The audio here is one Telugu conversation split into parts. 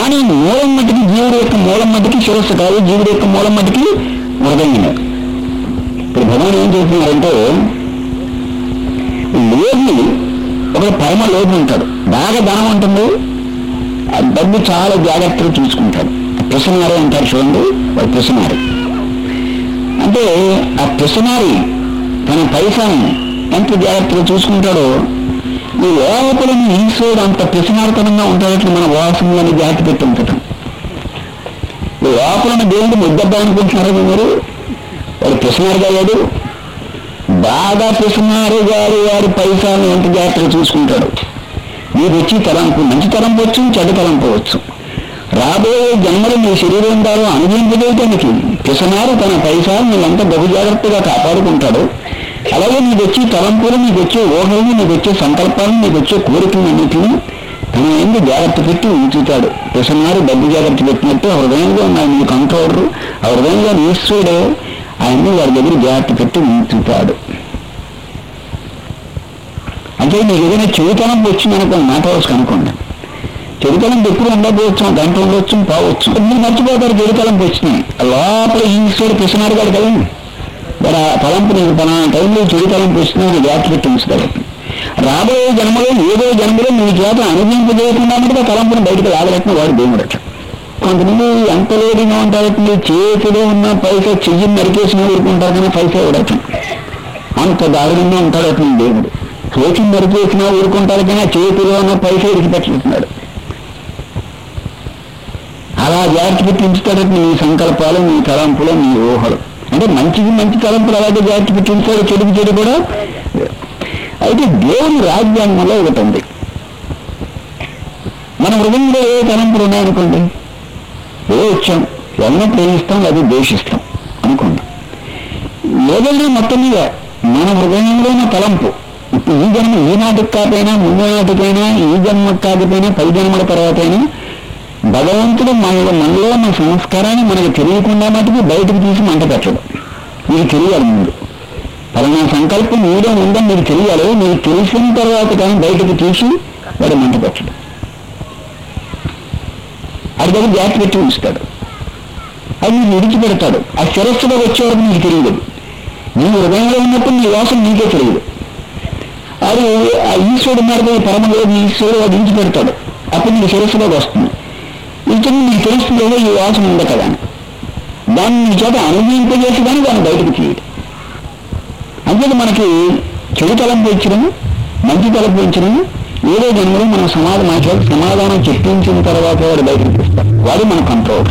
కానీ మూలం మటుకి జీవుడి యొక్క మూలం మటుకి శిరస్సు కాదు జీవుడి యొక్క మూలం మటుకి హృదయమే ఇప్పుడు భగవాన్ ఏం చేస్తున్నారంటే లోభి ఒక పరమ లోభి ఉంటాడు బాగా ధనం ఉంటుంది ఆ డబ్బు చాలా జాగ్రత్తగా చూసుకుంటాడు పిసనారి అంటారు చూడండి వాడు పిసనారి అంటే ఆ పిసనారి తన పైసాని ఎంత జాగ్రత్తగా చూసుకుంటాడో ఈ లోపలని ఈశ్వరుడు అంత పిసనారితనంగా ఉంటాడట్లు మన వాసనలని జాగ్రత్త పెట్టి ఉంచటం ఈ లోపల దేవుడు ముద్దబ్బా అనుకుంటున్నారా మీరు వాడు పిసనారిగా లేడు బాగా పిసనారు గారు వారి పైసాలను ఎంత జాగ్రత్తగా చూసుకుంటాడు మీకు వచ్చి తలంపు మంచి తలంపు వచ్చు చెడ్డ తలంపు వచ్చు రాబోయే జన్మలు మీ శరీరం ద్వారా అనుభవించడానికి పిసనారు తన పైసాలు మీరంతా బహు జాగ్రత్తగా కాపాడుకుంటాడు అలాగే మీకు వచ్చే తలంపులు మీకు వచ్చే ఊహలు మీకు వచ్చే సంకల్పాలు మీకు వచ్చే కోరికలన్నింటినీ తన ఎందు జాగ్రత్త పెట్టి ఉంచుతాడు పిసనారు డబ్బు జాగ్రత్త పెట్టినట్టు ఆ హృదయంలో ఉన్న మీ కంట్రోలరు ఆ హృదయంలో ఈశ్వరుడే ఆయన్ని వాడి దగ్గర జాగ్రత్త పెట్టి ఉంచుతాడు అంటే మీకు ఏదైనా చెడుతనం వచ్చిందనుకోండి మాట వచ్చి కనుక్కోండి చెడుతలం ఎప్పుడు ఉండకపోవచ్చు గంట ఉండొచ్చు పోవచ్చు మీరు మర్చిపోతారు చెడుతలం వచ్చినాయి లోపల ఈశ్వరుడు పిసినారు కాదు కదా మరి ఆ తలంపు నీకు తన టైంలో చెడు తలంపు వచ్చినా అది వ్యాఖ్య పెట్టి ఉంచుతాడు రాబోయే జన్మలో ఏదో జన్మలో మీ చేత అనుభవింపజేయకుండా మటుకు ఆ తలంపుని బయటకు లాగలేకుండా వాడు దేవుడు అట్లా కొంతమంది ఎంత లేడిగా ఉంటారు చేతిలో ఉన్న పైసా చెయ్యి నరికేసిన ఊరుకుంటారు కానీ పైసా ఇవ్వడటం అంత దారుణంగా ఉంటాడు అతను దేవుడు చేతి నరికేసినా ఊరుకుంటారు కానీ ఆ చేతిలో ఉన్న పైసా ఇరిచిపెట్టుకుంటున్నాడు అలా జాగ్రత్త పెట్టి ఉంచుతాడు నీ సంకల్పాలు నీ తలంపులు నీ ఊహలు అంటే మంచికి మంచి తలంపులు అలాగే జాగ్రత్త పెట్టి ఉంచాడు చెడుకు చెడు కూడా అయితే దేవుని రాజ్యాంగంలో ఒకటి ఉంది మన హృదయంలో ఏ తలంపులు ఉన్నాయనుకోండి ఏ వచ్చాం ఎవరిని ప్రేమిస్తాం లేదా ద్వేషిస్తాం అనుకోండి ఏదైనా మొత్తం మీద మన హృదయంలో ఉన్న తలంపు ఇప్పుడు ఈ జన్మ ఈ నాటికి కాకపోయినా ముందు నాటికైనా ఈ జన్మ కాకపోయినా పై జన్మల తర్వాత అయినా భగవంతుడు మనలో మనలో ఉన్న సంస్కారాన్ని మనకు తెలియకుండా మటుకు బయటకు తీసి మంట పెట్టడు మీకు తెలియాలి ముందు పలానా సంకల్పం మీలో ఉందని మీకు తెలియాలి మీకు తెలిసిన తర్వాత కానీ బయటకు తీసి వాడు మంట పెట్టడు అది దగ్గర జాగ్రత్త పెట్టి ఉంచుతాడు అది నీకు విడిచిపెడతాడు ఆ శిరస్సులో వచ్చే వరకు నీకు తెలియదు నీ హృదయంలో ఉన్నప్పుడు నీ వాసన నీకే తెలియదు అది ఆ ఈశ్వరుడు ఉన్నారు కదా, ఈ పరమదేవుడు ఈశ్వరుడు వాడు విడిచిపెడతాడు అప్పుడు నీకు శిరస్సులోకి వస్తుంది ఇతను నీకు తెలుస్తుంది ఏదో ఈ వాసన ఉంది కదా అని. దాన్ని నీ చేత అనుభవింపజేసి కానీ దాన్ని బయటకు తీయడు అంతే మనకి చెడు తలంపు ఇచ్చిన మంచి తలంపు ఇచ్చిన ఏదో జన్మలో మనం సమాధానం మన చేత సమాధానం చెప్పించిన తర్వాత వాడు బయటకు తీస్తాం వాడు మన కంట్రోల్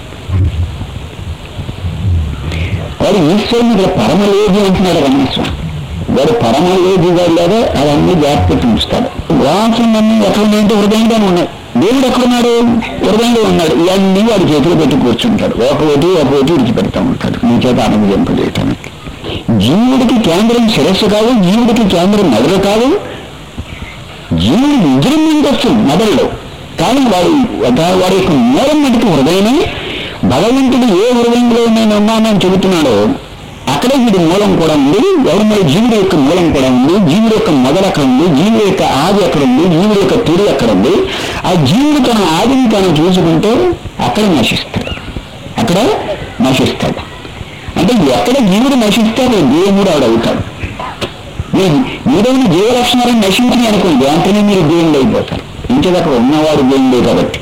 వాడు ఈశ్వరుని ఇక్కడ పరమయోగి అంటున్నాడు రమేశ్వరం వాడు పరమయోగి గారు లేదా అవన్నీ జాగ్రత్త పెట్టి ఉంచుతాడు వాసనన్నీ ఎక్కడ ఉన్నాయంటే హృదయంగానే ఉన్నాయి దేవుడు ఎక్కడున్నాడు హృదయంలో ఉన్నాడు ఇవన్నీ వాడి చేతిలో పెట్టి కూర్చుంటాడు ఒకటి ఒకటి విడిచిపెడతా ఉంటాడు నీ చేత అనుభవింపజేయటానికి జీవుడికి కేంద్రం శిరస్సు కాదు జీవుడికి కేంద్రం మెదడు కాదు జీవుడు విజృంభించవచ్చు మెదడులో కానీ వాడి ఒక- వాడి యొక్క మూలం మటుకు హృదయమే భగవంతుడు ఏ హృదయంలో నేను ఉన్నానని చెబుతున్నాడో అక్కడే వీడి మూలం కూడా ఉంది ఎవరి మీద జీవుడి యొక్క మూలం కూడా ఉంది జీవుడి యొక్క మొదలు అక్కడ ఉంది జీవుడి యొక్క ఆది అక్కడ ఉంది జీవుడి యొక్క తుడి అక్కడ ఉంది ఆ జీవుడు తన ఆదిని తను చూసుకుంటే అక్కడ నశిస్తాడు అక్కడ నశిస్తాడు అంటే ఎక్కడ జీవుడు నశిస్తే అక్కడ దేవుడు ఆవిడ అవుతాడు మీరు మీరేమైనా జీవ లక్షణాలను నశించినాయి అనుకోండి వెంటనే మీరు దేవుళ్ళు అయిపోతారు ఇంటికి అక్కడ ఉన్నవాడు దేవుడే కాబట్టి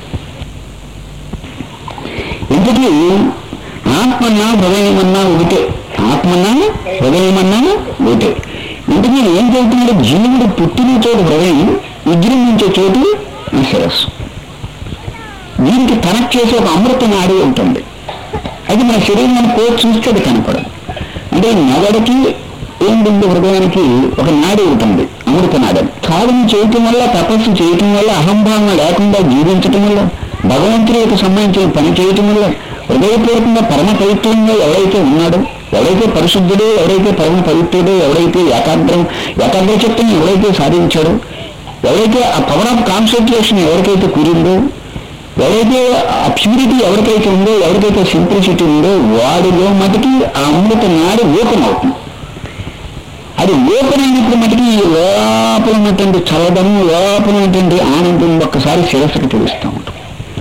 ఇంతకీ ఆత్మన్నా హృదయమన్నా ఒకటే ఆత్మన్నా హృదయమన్నా ఒకటే ఇంతకీ నేను ఏం చెబుతున్నాడు జీవుడు పుట్టిన చోటు హృదయం విజృంభించే చోటు ఈ శిరస్సు దీనికి కనెక్ట్ చేసే ఒక అమృత నాడి ఉంటుంది అది మన శరీరం కోరి చూస్తే అది కనపడదు అంటే మెదడుకి ఏంటి హృదయానికి ఒక నాడి ఉంటుంది అమృత నాడి సాధన చేయటం వల్ల తపస్సు చేయటం వల్ల అహంభావన లేకుండా జీవించటం వల్ల భగవంతుడి యొక్క సంబంధించిన పని చేయటం వల్ల హృదయపూర్వకంగా పరమ పవిత్రంగా ఎవరైతే ఉన్నాడో ఎవరైతే పరిశుద్ధుడో ఎవరైతే పరమ పవిత్రుడో ఎవరైతే ఏకాగ్రం ఏకాగ్ర చిత్తం ఎవరైతే సాధించాడో ఎవరైతే ఆ పవర్ ఆఫ్ కాన్సన్ట్రేషన్ ఎవరికైతే కురిందో ఎవరైతే ఆ ప్యూరిటీ ఎవరికైతే ఉందో ఎవరికైతే సింప్లిసిటీ ఉందో వాడిలో మటుకి ఆ అమృత నాడి ఓపెన్ అవుతుంది అది ఓపెన్ అయినప్పుడు మటుకి ఈ లోపల ఉన్నటువంటి చల్లదనం లోపల ఉన్నటువంటి ఆనందం ఒక్కసారి శిరస్సుకు తెలుస్తూ ఉంటుంది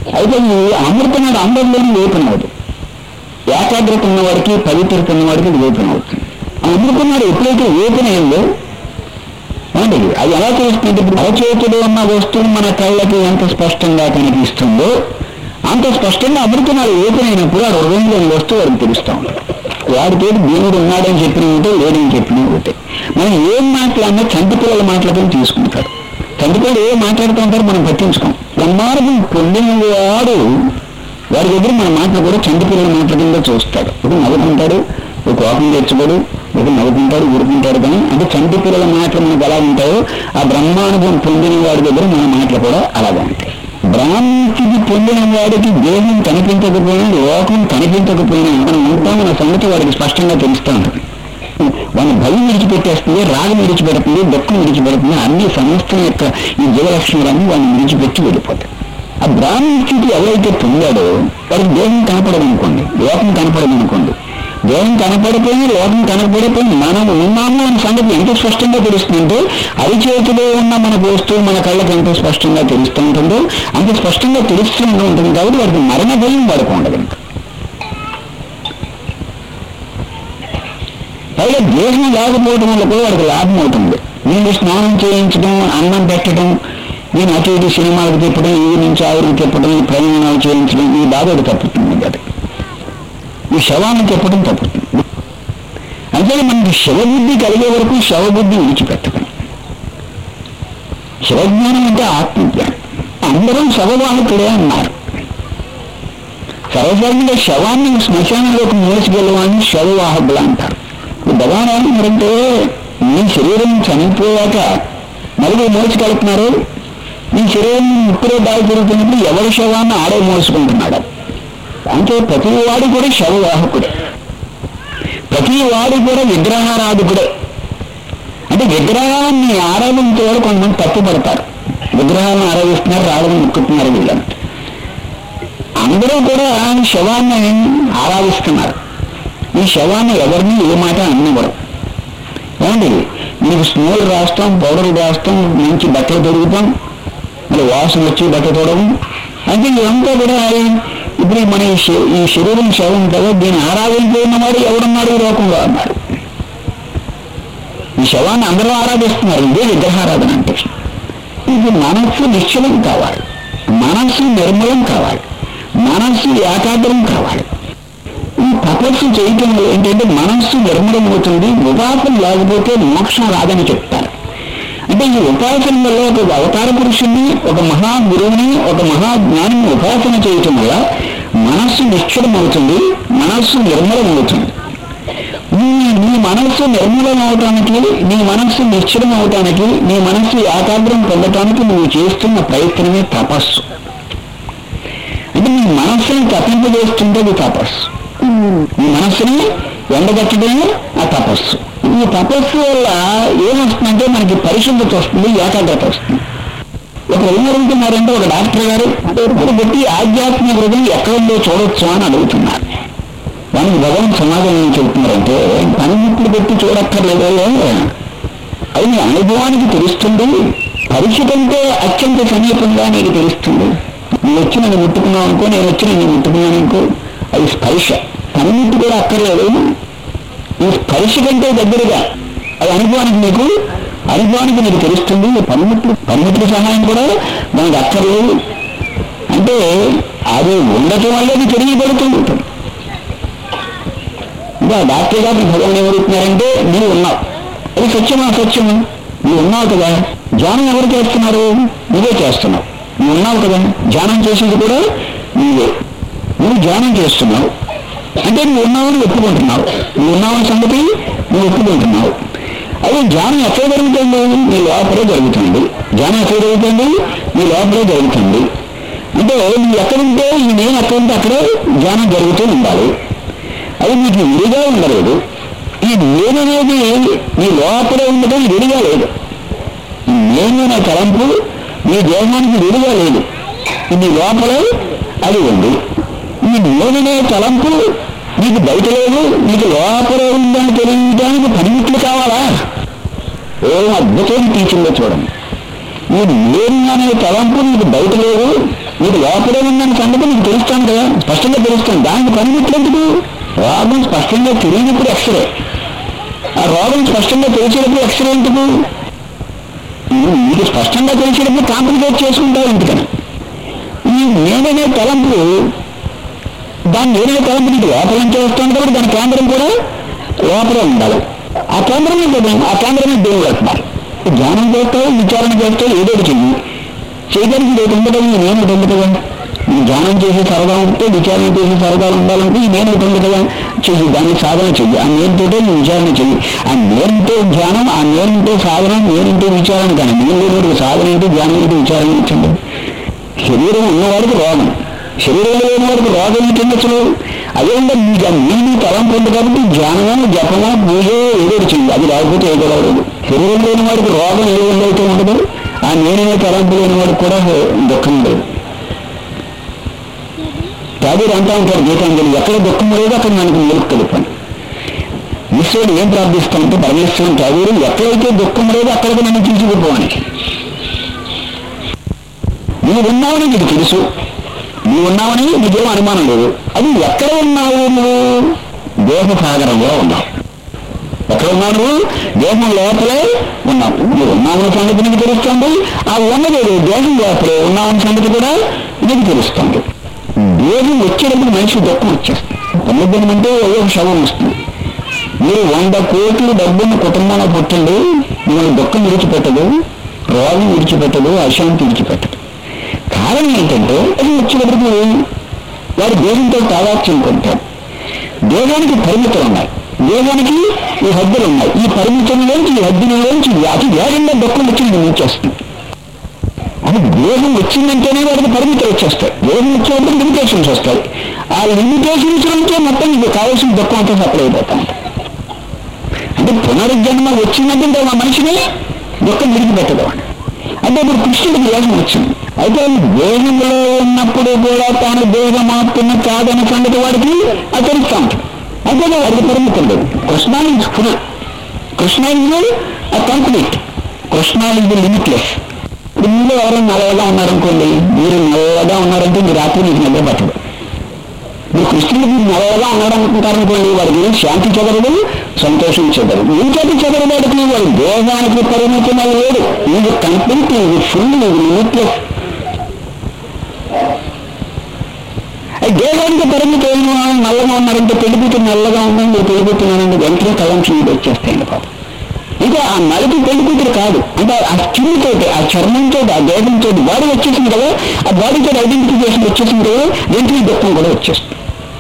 అయితే ఈ అమృతనాడు అందరిలోనూ ఓపెన్ అవుతుంది ఏకాగ్రత ఉన్నవాడికి పవిత్రత ఉన్నవాడికి ఇది ఓపెన్ అవుతుంది ఆ అమృతనాడు ఎప్పుడైతే ఓపెన్ అయిందో ఏమండి అది ఎలా తెలుస్తుంది ఇప్పుడు అరచేతిలో ఉన్న వస్తువు మన కళ్ళకి ఎంత స్పష్టంగా కనిపిస్తుందో అంత స్పష్టంగా అమృతనాడు ఓపెన్ అయినప్పుడు ఆ హృదయంలోని వస్తువు వాడికి తెలుస్తూ ఉంటుంది వాడితో దేవుడు ఉన్నాడని చెప్పిన ఉంటే లేడని చెప్పిన ఉంటే మనం ఏం మాట్లాడినా చంటి పిల్లల మాటలతో తీసుకుంటారు చంటి పిల్లలు ఏం మాట్లాడుతూ ఉంటారు మనం పట్టించుకోం బ్రహ్మార్గం పొందిన వాడు వారి దగ్గర మన మాటలు కూడా చంటి పిల్లల మాటల కింద చూస్తాడు ఒక నవ్వుకుంటాడు ఒక కోపం తెచ్చుకోడు ఒక నవ్వుకుంటాడు ఊరుకుంటాడు కానీ అంటే చంటి పిల్లల మాటలు మనకు ఎలా ఉంటాయో ఆ బ్రహ్మానుభవం పొందిన వాడి దగ్గర మన మాటలు కూడా అలాగే ఉంటాయి బ్రాహ్మణికి పొందిన వాడికి దేహం కనిపించకపోయినా లోకం కనిపించకపోయినా మనం ఉంటామన్న సంగతి వాడికి స్పష్టంగా తెలుస్తూ ఉంటుంది వాడిని భయం విడిచిపెట్టేస్తుంది రాగం విడిచిపెడుతుంది దుఃఖం విడిచిపెడుతుంది అన్ని సమస్తం యొక్క ఈ జీవలక్షణాలన్నీ వాడిని విడిచిపెట్టి వెళ్ళిపోతాయి ఆ బ్రాహ్మణ స్థితి ఎవరైతే పొందాడో వాడికి దేహం కనపడదు అనుకోండి లోకం కనపడదు అనుకోండి దేహం కనపడిపోయి లోకం కనపడిపోయి మనం ఉన్నాము అనే సంగతి ఎంత స్పష్టంగా తెలుస్తుందంటే అరిచేతిలో ఉన్న మన వస్తువు మన కళ్ళకి ఎంత స్పష్టంగా తెలుస్తూ ఉంటుందో అంత స్పష్టంగా తెలుస్తూ ఉంటుంది కాబట్టి వాడికి మరణ భయం వాడికి ఉండదు ఇంకా పైగా దేహం లేకపోవడం వల్ల కూడా వాడికి లాభం అవుతుంది నేను స్నానం చేయించడం అన్నం పెట్టడం నేను అటు ఇటు సినిమాలకు తిప్పడం ఈ నుంచి ఆవిరికి తిప్పడం ఈ ప్రయాణాలు చేయించడం ఈ బాధ ఒకటి తప్పుతుంది అది ఈ శవాన్ని తిప్పడం తప్పుతుంది అంటే మనకి శవబుద్ధి కలిగే వరకు శవబుద్ధి విడిచిపెట్టడం శివజ్ఞానం అంటే ఆత్మజ్ఞానం అందరం శవవాహకుడే అన్నారు సర్వసాధారణంగా శవాన్ని శ్మశానంలోకి మోసుకెళ్ళవాన్ని శవవాహకులు అంటారు ఇప్పుడు భగవాన్ ఏమంటారంటే మీ శరీరం చనిపోయాక మళ్ళీ మోసుకెళ్తున్నారు మీ శరీరం ఇప్పుడే బాగా జరుగుతున్నప్పుడు ఎవరి శవాన్ని ఆడే మోసుకుంటున్నాడు అంటే ప్రతి వాడు కూడా శవవాహకుడే ప్రతి వాడు కూడా విగ్రహారాధకుడే అంటే విగ్రహాన్ని ఆరాధించే వాళ్ళు కొంతమంది తప్పుపడతారు విగ్రహాలను ఆరాధిస్తున్నారు రావడం ముక్కుతున్నారు వీళ్ళని అందరూ కూడా శవాన్ని ఆరాధిస్తున్నారు ఈ శవాన్ని ఎవరిని ఏ మాట అన్నవరు ఏమండి మీకు స్నోలు రాస్తాం పౌడర్లు రాస్తాం మంచి బట్టలు తొడుగుతాం మరి వాసన వచ్చి బట్ట తొడవం అంటే ఇదంతా కూడా ఇప్పుడు మన ఈ శ- ఈ శరీరం శవం కదా దీన్ని ఆరాధించుకున్న వాడు ఎవడున్నాడు ఈ లోకంలో అన్నారు ఈ శవాన్ని అందరూ ఆరాధిస్తున్నారు ఇదే విగ్రహారాధన అంటే ఇది మనస్సు నిశ్చలం కావాలి మనస్సు నిర్మలం కావాలి మనస్సు ఏకాగ్రం కావాలి ఈ తపస్సు చేయటం వల్ల ఏంటంటే మనస్సు నిర్మలం అవుతుంది ఉపాసన లేకపోతే మోక్షం రాదని చెప్తారు అంటే ఈ ఉపాసన వల్ల ఒక అవతార పురుషుణ్ణి ఒక మహా గురువుని ఒక మహా జ్ఞానిని ఉపాసన చేయటం వల్ల మనస్సు నిశ్చలం అవుతుంది మనస్సు నిర్మలం అవుతుంది నీ నీ మనస్సు నిర్మలం అవటానికి నీ మనస్సు నిశ్చలం అవటానికి నీ మనస్సు ఏకాగ్రం పొందటానికి నువ్వు చేస్తున్న ప్రయత్నమే తపస్సు అంటే నీ మనస్సుని తప్పింపజేస్తుంటే అది తపస్సు నీ మనస్సుని ఎండగట్టడమే ఆ తపస్సు ఈ తపస్సు వల్ల ఏమొస్తుందంటే మనకి పరిశుద్ధత వస్తుంది ఏకాగ్రత వస్తుంది ఒక ఏం అడుగుతున్నారంటే ఒక డాక్టర్ గారు ఇప్పుడు పెట్టి ఆధ్యాత్మిక హృదయం ఎక్కడ ఉందో చూడొచ్చు అని అడుగుతున్నారు దానికి భగవాన్ సమాధానం ఏం చెబుతున్నారంటే పనిముట్లు పెట్టి చూడక్కర్లేదో అది నీ అనుభవానికి తెలుస్తుంది పరీక్ష కంటే అత్యంత సమీపంగా నీకు తెలుస్తుంది నువ్వు వచ్చి నన్ను ముట్టుకున్నావు అనుకో నేను వచ్చి నేను ముట్టుకున్నాను అనుకో అది స్పర్శ పనిముట్టు కూడా అక్కర్లేదు ఈ స్పర్శ కంటే దగ్గరగా అది అనుభవానికి నీకు అనుభవానికి నీకు తెలుస్తుంది ఈ పనిముట్లు పనిముట్ల సహాయం కూడా మనకు అక్కర్లేదు అంటే అది ఉండటం వల్ల అది తెలియబడుతూ ఉంటుంది ఇంకా డాక్టర్ గారు భగవాన్ ఏమడుగుతున్నారంటే నువ్వు ఉన్నావు అది సత్యమా సత్యము నువ్వు ఉన్నావు కదా ధ్యానం ఎవరు చేస్తున్నారు నువ్వే చేస్తున్నావు నువ్వు ఉన్నావు కదా ధ్యానం చేసేది కూడా నువ్వే నువ్వు ధ్యానం చేస్తున్నావు అంటే నువ్వు ఉన్నావని ఒప్పుకుంటున్నావు నువ్వు ఉన్నావని సంగతి నువ్వు ఒప్పుకుంటున్నావు అదే ధ్యానం ఎక్కడ జరుగుతుంది నీ లోపలే జరుగుతుంది ధ్యానం ఎక్కడ జరుగుతుంది నీ లోపలే జరుగుతుంది అంటే నువ్వు ఎక్కడుంటే ఈ నేను ఎక్కడుంటే అక్కడే ధ్యానం జరుగుతూ ఉండాలి అది నీకు విడిగా ఉండలేదు ఈ నేననేది నీ లోపల ఉండడం విడిగా లేదు ఈ నేను అనే తలంపు నీ దేహానికి విడిగా లేదు నీ లోపల అది ఉంది ఈ నేననే తలంపు నీకు బయట లేదు నీకు లోపల ఉందని తెలియడానికి పనిముట్లు కావాలా ఏం అద్భుతమైన టీచిందో చూడండి ఈ నేను అనే తలంపు నీకు బయట లేదు నీకు లోపలే ఉందని సంగతి నీకు తెలుస్తాను కదా స్పష్టంగా తెలుస్తాను దానికి పనిముట్లేందుకు రోగం స్పష్టంగా తెలియనప్పుడు ఎక్స్రే ఆ రోగం స్పష్టంగా తెలిసేటప్పుడు ఎక్స్రే ఎందుకు నువ్వు నీకు స్పష్టంగా తెలిసేటప్పుడు కాంప్లికేట్ చేసుకుంటావు ఎందుకని ఈ నేననే తలంపు దాన్ని నేనే తలంపు నీకు లోపల నుంచి వస్తుంది కాబట్టి దాని కేంద్రం కూడా లోపలే ఉండాలి ఆ కేంద్రమే కదా ఆ కేంద్రమే దేవుడు అంటున్నారు ధ్యానం చేస్తావు విచారణ చేస్తావు ఏదో ఒకటి చెయ్యి చేయడానికి ఇది ఉంది కదా ఈ నేను ఒకటి ఉంది కదా ఈ ధ్యానం చేసి సరదా ఉంటే విచారణ చేసి సరదా ఉండాలంటే ఈ నేను ఒకటి ఉంది కదా చెయ్యి దాన్ని సాధన చెయ్యి ఆ నేనుతోటే నువ్వు విచారణ చెయ్యి ఆ నేనుతో ధ్యానం ఆ నేనుంటే సాధన నేనుంటే విచారణ కానీ నేను లేని సాధన ఏంటి ధ్యానం ఏంటి విచారణ ఏంటండి శరీరం ఉన్నవాడికి రోగం శరీరం లేని వాడికి రోగం ఏంటండి అసలు అదే ఉంటే మీకు ఆ నీళ్ళు తలంపు ఉంది కాబట్టి ధ్యానమో జపమో పూజ ఏదో ఒకటి చెయ్యి అది లేకపోతే ఏదో లేదు శరీరం లేని వాడికి రోగం ఏ అయితే ఉండదు ఆ నేనే తలంపు లేని వాడికి కూడా దుఃఖం లేదు తాబీరు అంటా ఉంటాడు గీతాంజలి ఎక్కడ దుఃఖం లేదు అక్కడ మనకు మెలుపు తెలుపండి ఈశ్వరుడు ఏం ప్రార్థిస్తామంటే పరమేశ్వరుని తాబీరు ఎక్కడైతే దుఃఖం లేదు అక్కడికి నన్ను తీసుకుపోవని నువ్వు ఉన్నావని నీకు తెలుసు నువ్వు ఉన్నావని నీకేం అనుమానం లేదు అది ఎక్కడ ఉన్నావు నువ్వు దేహ సాగరంలో ఉన్నావు ఎక్కడ ఉన్నావు నువ్వు దేహం లోపలే ఉన్నావు నువ్వు ఉన్నావని సంగతి నీకు తెలుస్తుంది ఆ ఉన్నది దేహం లోపలే ఉన్నావని సంగతి కూడా నీకు తెలుస్తుంది దేహం వచ్చేటప్పుడు మనిషి దుఃఖం వచ్చేస్తుంది పునర్జన్మ అంటే ఏదో ఒక శవం వస్తుంది మీరు వంద కోట్లు డబ్బున్న కుటుంబంలో పుట్టండి మిమ్మల్ని దుఃఖం విడిచిపెట్టదు రోగం విడిచిపెట్టదు అశాంతి విడిచిపెట్టదు కారణం ఏంటంటే అది వచ్చినప్పటికీ వాడు దేహంతో తాదాత్యం పొందుతాడు దేహానికి పరిమితులు ఉన్నాయి దేహానికి ఈ హద్దులు ఉన్నాయి ఈ పరిమితుల్లోంచి ఈ హద్దులలోంచి అతి వేగంగా దుఃఖం వచ్చి నిలిచేస్తుంది అది దేహం వచ్చిందంటేనే వాడికి పరిమితులు వచ్చేస్తాయి దేహం వచ్చినప్పుడు లిమిటేషన్స్ వస్తాయి ఆ లిమిటేషన్స్ నుంచే మొత్తం ఇది కావాల్సిన దుఃఖం అంతా సప్లై అయిపోతాం అంటే పునరుజ్జన్మ వచ్చిందంటే ఇంకా మా మనిషిని దుఃఖం విడిచిపెట్టదు వాడు. అంటే ఇప్పుడు కృష్ణుడికి దేహం వచ్చింది అయితే దేహంలో ఉన్నప్పుడు కూడా తాను దేహమాత్మ కాదని సంగతి వాడికి అతరిస్తా ఉంటుంది అయితే వాడికి పరిమితం లేదు Krishna is full Krishna is complete Krishna is limitless ఇప్పుడు మీరు ఎవరైనా నల్లగా ఉన్నారనుకోండి మీరు నల్లగా ఉన్నారంటే మీరు రాత్రి మీకు నిద్ర పట్టదు మీరు కృష్ణుడు మీరు నల్లగా ఉన్నాడు అనుకుంటారనుకోండి వాడికి శాంతి చెదరదు సంతోషం చెదరదు ఏం చేతి చెదరదు వాడికి వాడి దేహానికి పరిమితం అది లేడు ఇది కంప్లీట్ ఇది ఫుల్ ఇది లిమిట్లెస్ అది దేహానికి పరిమితం అయిన వాళ్ళు నల్లగా ఉన్నారంటే పెళ్లిపూతి నల్లగా ఉందని మీరు పెళ్లిపుతున్నానండి వెంటనే కలం చూడు వచ్చేస్తాయండి పాపం ఇంకా ఆ నలుపు పెళ్లి కూతురు కాదు అంటే ఆ స్కిన్ తోటి ఆ చర్మంతో ఆ దేహంతో బాడీ వచ్చేసింది కదా ఆ బాడీతో ఐడెంటిఫికేషన్ వచ్చేసింది కదా వెంటనే దుఃఖం కూడా వచ్చేస్తుంది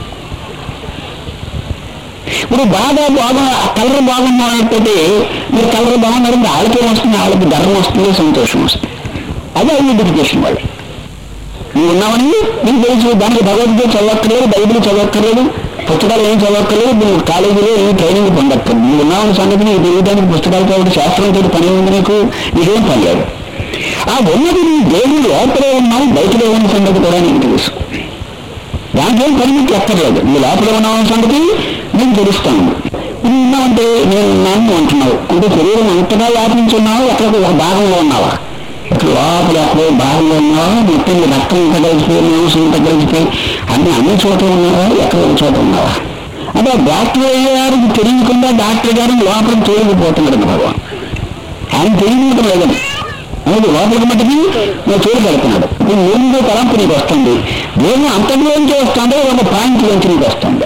ఇప్పుడు బాగా బాగా కలర్ బాగున్నారంటే మీరు కలర్ బాగున్నారంటే వాళ్ళకేం వస్తుంది వాళ్ళకి గర్వం వస్తుంది సంతోషం వస్తుంది అదే ఐడెంటిఫికేషన్ వాళ్ళు నువ్వు ఉన్నావని నీకు తెలుసు దానికి భగవద్గీత చదవక్కర్లేదు బైబిల్ చదవక్కర్లేదు పుస్తకాలు ఏం చదవక్కర్లేదు నువ్వు కాలేజీలో ఏం ట్రైనింగ్ పొందక్కర్లేదు నువ్వు ఉన్నావని సంగతి నీకు తెలియడానికి పుస్తకాలు కాబట్టి శాస్త్రంతో పని ఉంది నీకు నీకేం పని లేదు ఆ ఉన్నది నీ దేవుడు లోపలే ఉన్నావు బయటలో ఉన్న సంగతి కూడా నీకు తెలుసు దానికి ఏం పరిమితి ఎక్కర్లేదు నీ లోపల ఉన్నావని సంగతి నీకు తెలుస్తాను నువ్వు ఉన్నావంటే నేను ఉన్నాను అంటున్నావు అంటే శరీరం అంతగా వ్యాపించి ఉన్నావు ఎక్కడ ఒక భాగంలో ఉన్నావా ఇక్కడ లోపల ఎక్కడో భాగంలో ఉన్నావా మొత్తం నీ రక్తం ఇంత కలిసిపోయి మాంసం ఇంత కలిసిపోయి అన్ని అన్ని చోట ఉన్నావా ఎక్కడ ఒక చోట ఉన్నావా అంటే డాక్టర్ గారికి తెలియకుండా డాక్టర్ గారు లోపల తోలిగిపోతున్నాడు భగవాన్ ఆయన తెలియదు లేదని అనేది లోపలికి మట్టికి నువ్వు తోడు పెడుతున్నాడు ఇప్పుడు ముందు తలంపు నీకు వస్తుంది దేని అంతలోంచి వస్తుందో ఒక పాయింట్లోంచి నీకు వస్తుంది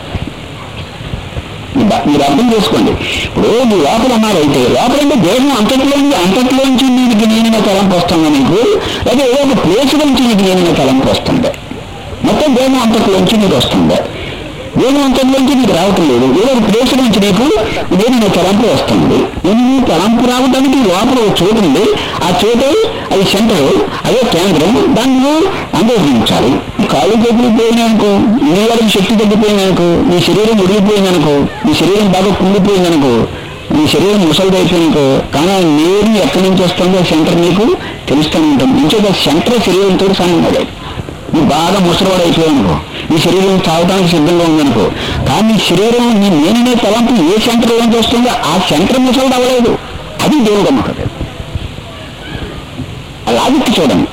మీరు అర్థం చేసుకోండి ఇప్పుడు నీ లోపల ఉన్నారైతే లోపల అంటే దేహం అంతట్లోంచి అంతట్లోంచి నీకు నేనైనా తలంపు వస్తుందా నీకు లేదా ఏదో ఒక ప్లేస్ నుంచి నీకు నేనైనా తలంపు వస్తుంది మొత్తం దేహం అంతట్లోంచి నీకు వస్తుంది దేహం అంతట్లోంచి నీకు రావటం లేదు ఏదో ఒక ప్లేస్ నుంచి నీకు నేను తలంపు వస్తుంది నేను తలంపు రావడానికి లోపల ఒక చోటు ఉంది ఆ చోటు అది సెంటర్ అదే కేంద్రం దాన్ని నువ్వు అనుభవించాలి కాళ్ళు చేతులు పోయినానుకో నీ వరకు శక్తి తగ్గిపోయిందనుకో నీ శరీరం ఉడిగిపోయిందనుకో నీ శరీరం బాగా కుంగిపోయిందనుకో నీ శరీరం ముసలిదైపోయిందనుకో కానీ నేను ఎక్కడి నుంచి వస్తుందో సెంటర్ నీకు తెలుస్తూ ఉంటుంది ఇంకేదో సెంటర్ శరీరంతో సమానం లేదు నువ్వు బాగా ముసలివాడు అయిపోయానుకో నీ శరీరం తాగడానికి సిద్ధంగా ఉందనుకో కానీ నీ శరీరం నీ నేననే తలంపు ఏ సెంటర్ నుంచి వస్తుందో ఆ సెంటర్ ముసలిది అవ్వలేదు అది దేవుడు అమ్మకం ఆ లాజిక్ చూడండి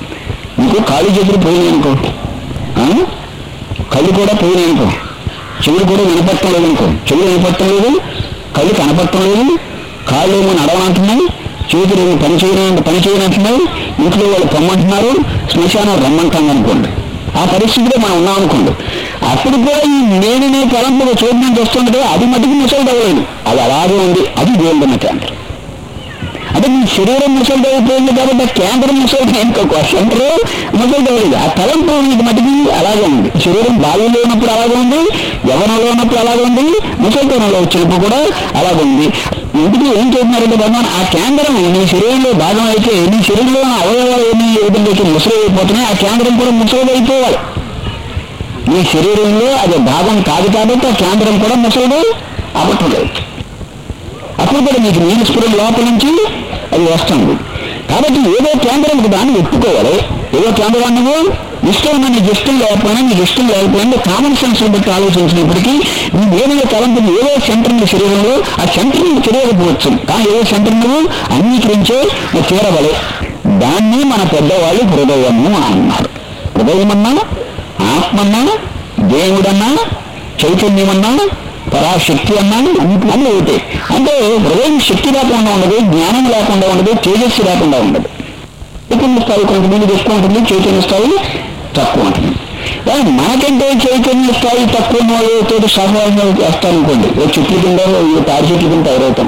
నీకు కాళ్ళు చేతులు పోయినాయి అనుకో ఆ? కళ్ళు కూడా పోయినాయి అనుకో చెవులు కూడా వినపడటం లేదు అనుకో చెవులు వినపడటం లేదు కళ్ళు కనపడటం లేదు కాళ్ళు ఏమో నడవనంటున్నాయి చేతులు ఏమో పని చేయడం పని చేయనంటున్నాయి ఇంట్లో వాళ్ళు పొమ్మంటున్నారు శ్మశానం రమ్మంటాం అనుకోండి ఆ పరిస్థితిలో మనం ఉన్నాం అనుకోండి అప్పుడు కూడా ఈ నేననే తలంపు చూడడానికి వస్తుంది కదా అది మటుకు ముసలి తగ్గలేదు అది అలాగే ఉంది అది దేవుడు కేంద్రం అంటే మీ శరీరం ముసలి అయిపోయింది కాబట్టి ఆ కేంద్రం ముసలి ఇంకొక సెంటర్ ముసలి తగ్గలేదు ఆ తలంపు మీకు మటుకు అలాగే ఉంది శరీరం బాల్యంలో ఉన్నప్పుడు అలాగే ఉంది యవనంలో ఉన్నప్పుడు అలాగే ఉంది ముసలితనంలో వచ్చినప్పుడు కూడా అలాగే ఉంది ఇంటికి ఏం చేస్తున్నారంటే భగవాన్ ఆ కేంద్రం నీ శరీరంలో భాగం అయితే నీ శరీరంలో ఉన్న అవయవాలు ఏమి ఏదైతే ముసలి అయిపోతున్నాయి ఆ కేంద్రం కూడా ముసలి అయిపోవాలి నీ శరీరంలో అది భాగం కాదు కాబట్టి ఆ కేంద్రం కూడా ముసలుడు అవ్వటం లేదు అప్పుడు కూడా మీకు నీరు స్ఫురం లోపల నుంచి అది వస్తుంది కాబట్టి ఏదో కేంద్రానికి దాన్ని ఒప్పుకోవాలి ఏదో కేంద్రాన్ని నువ్వు ఇష్టం ఉన్న నీకు ఇష్టం లేకపోయినా నీకు ఇష్టం లేకపోయినా కామన్ సెన్స్ బట్టి ఆలోచించినప్పటికీ నీ ఏదైనా తలంపుని ఏదో సెంటర్ నీ శరీరంలో ఆ సెంటర్ నీకు తెలియకపోవచ్చు కానీ ఏదో సెంటర్ నువ్వు అంగీకరించే నువ్వు తీరవలే దాన్ని మన పెద్దవాళ్ళు హృదయము అన్నారు హృదయమన్నా ఆత్మన్నా దేవుడన్నా చైతన్యమన్నా పరాశక్తి అన్నాను అన్ని ఒకటే అంటే హృదయం శక్తి లేకుండా ఉండదు జ్ఞానం లేకుండా ఉండదు తేజస్సు లేకుండా ఉండదు చైతన్య స్థాయి కొంతమంది ఎక్కువ ఉంటుంది చైతన్య స్థాయి తక్కువ ఉంటుంది కానీ మనకంటే చైతన్య స్థాయి తక్కువ ఉన్న వాళ్ళతో సహవాసం చేస్తారనుకోండి ఓ చెట్లు కింద ఓ తాడి చెట్ల కింద తయారవుతాం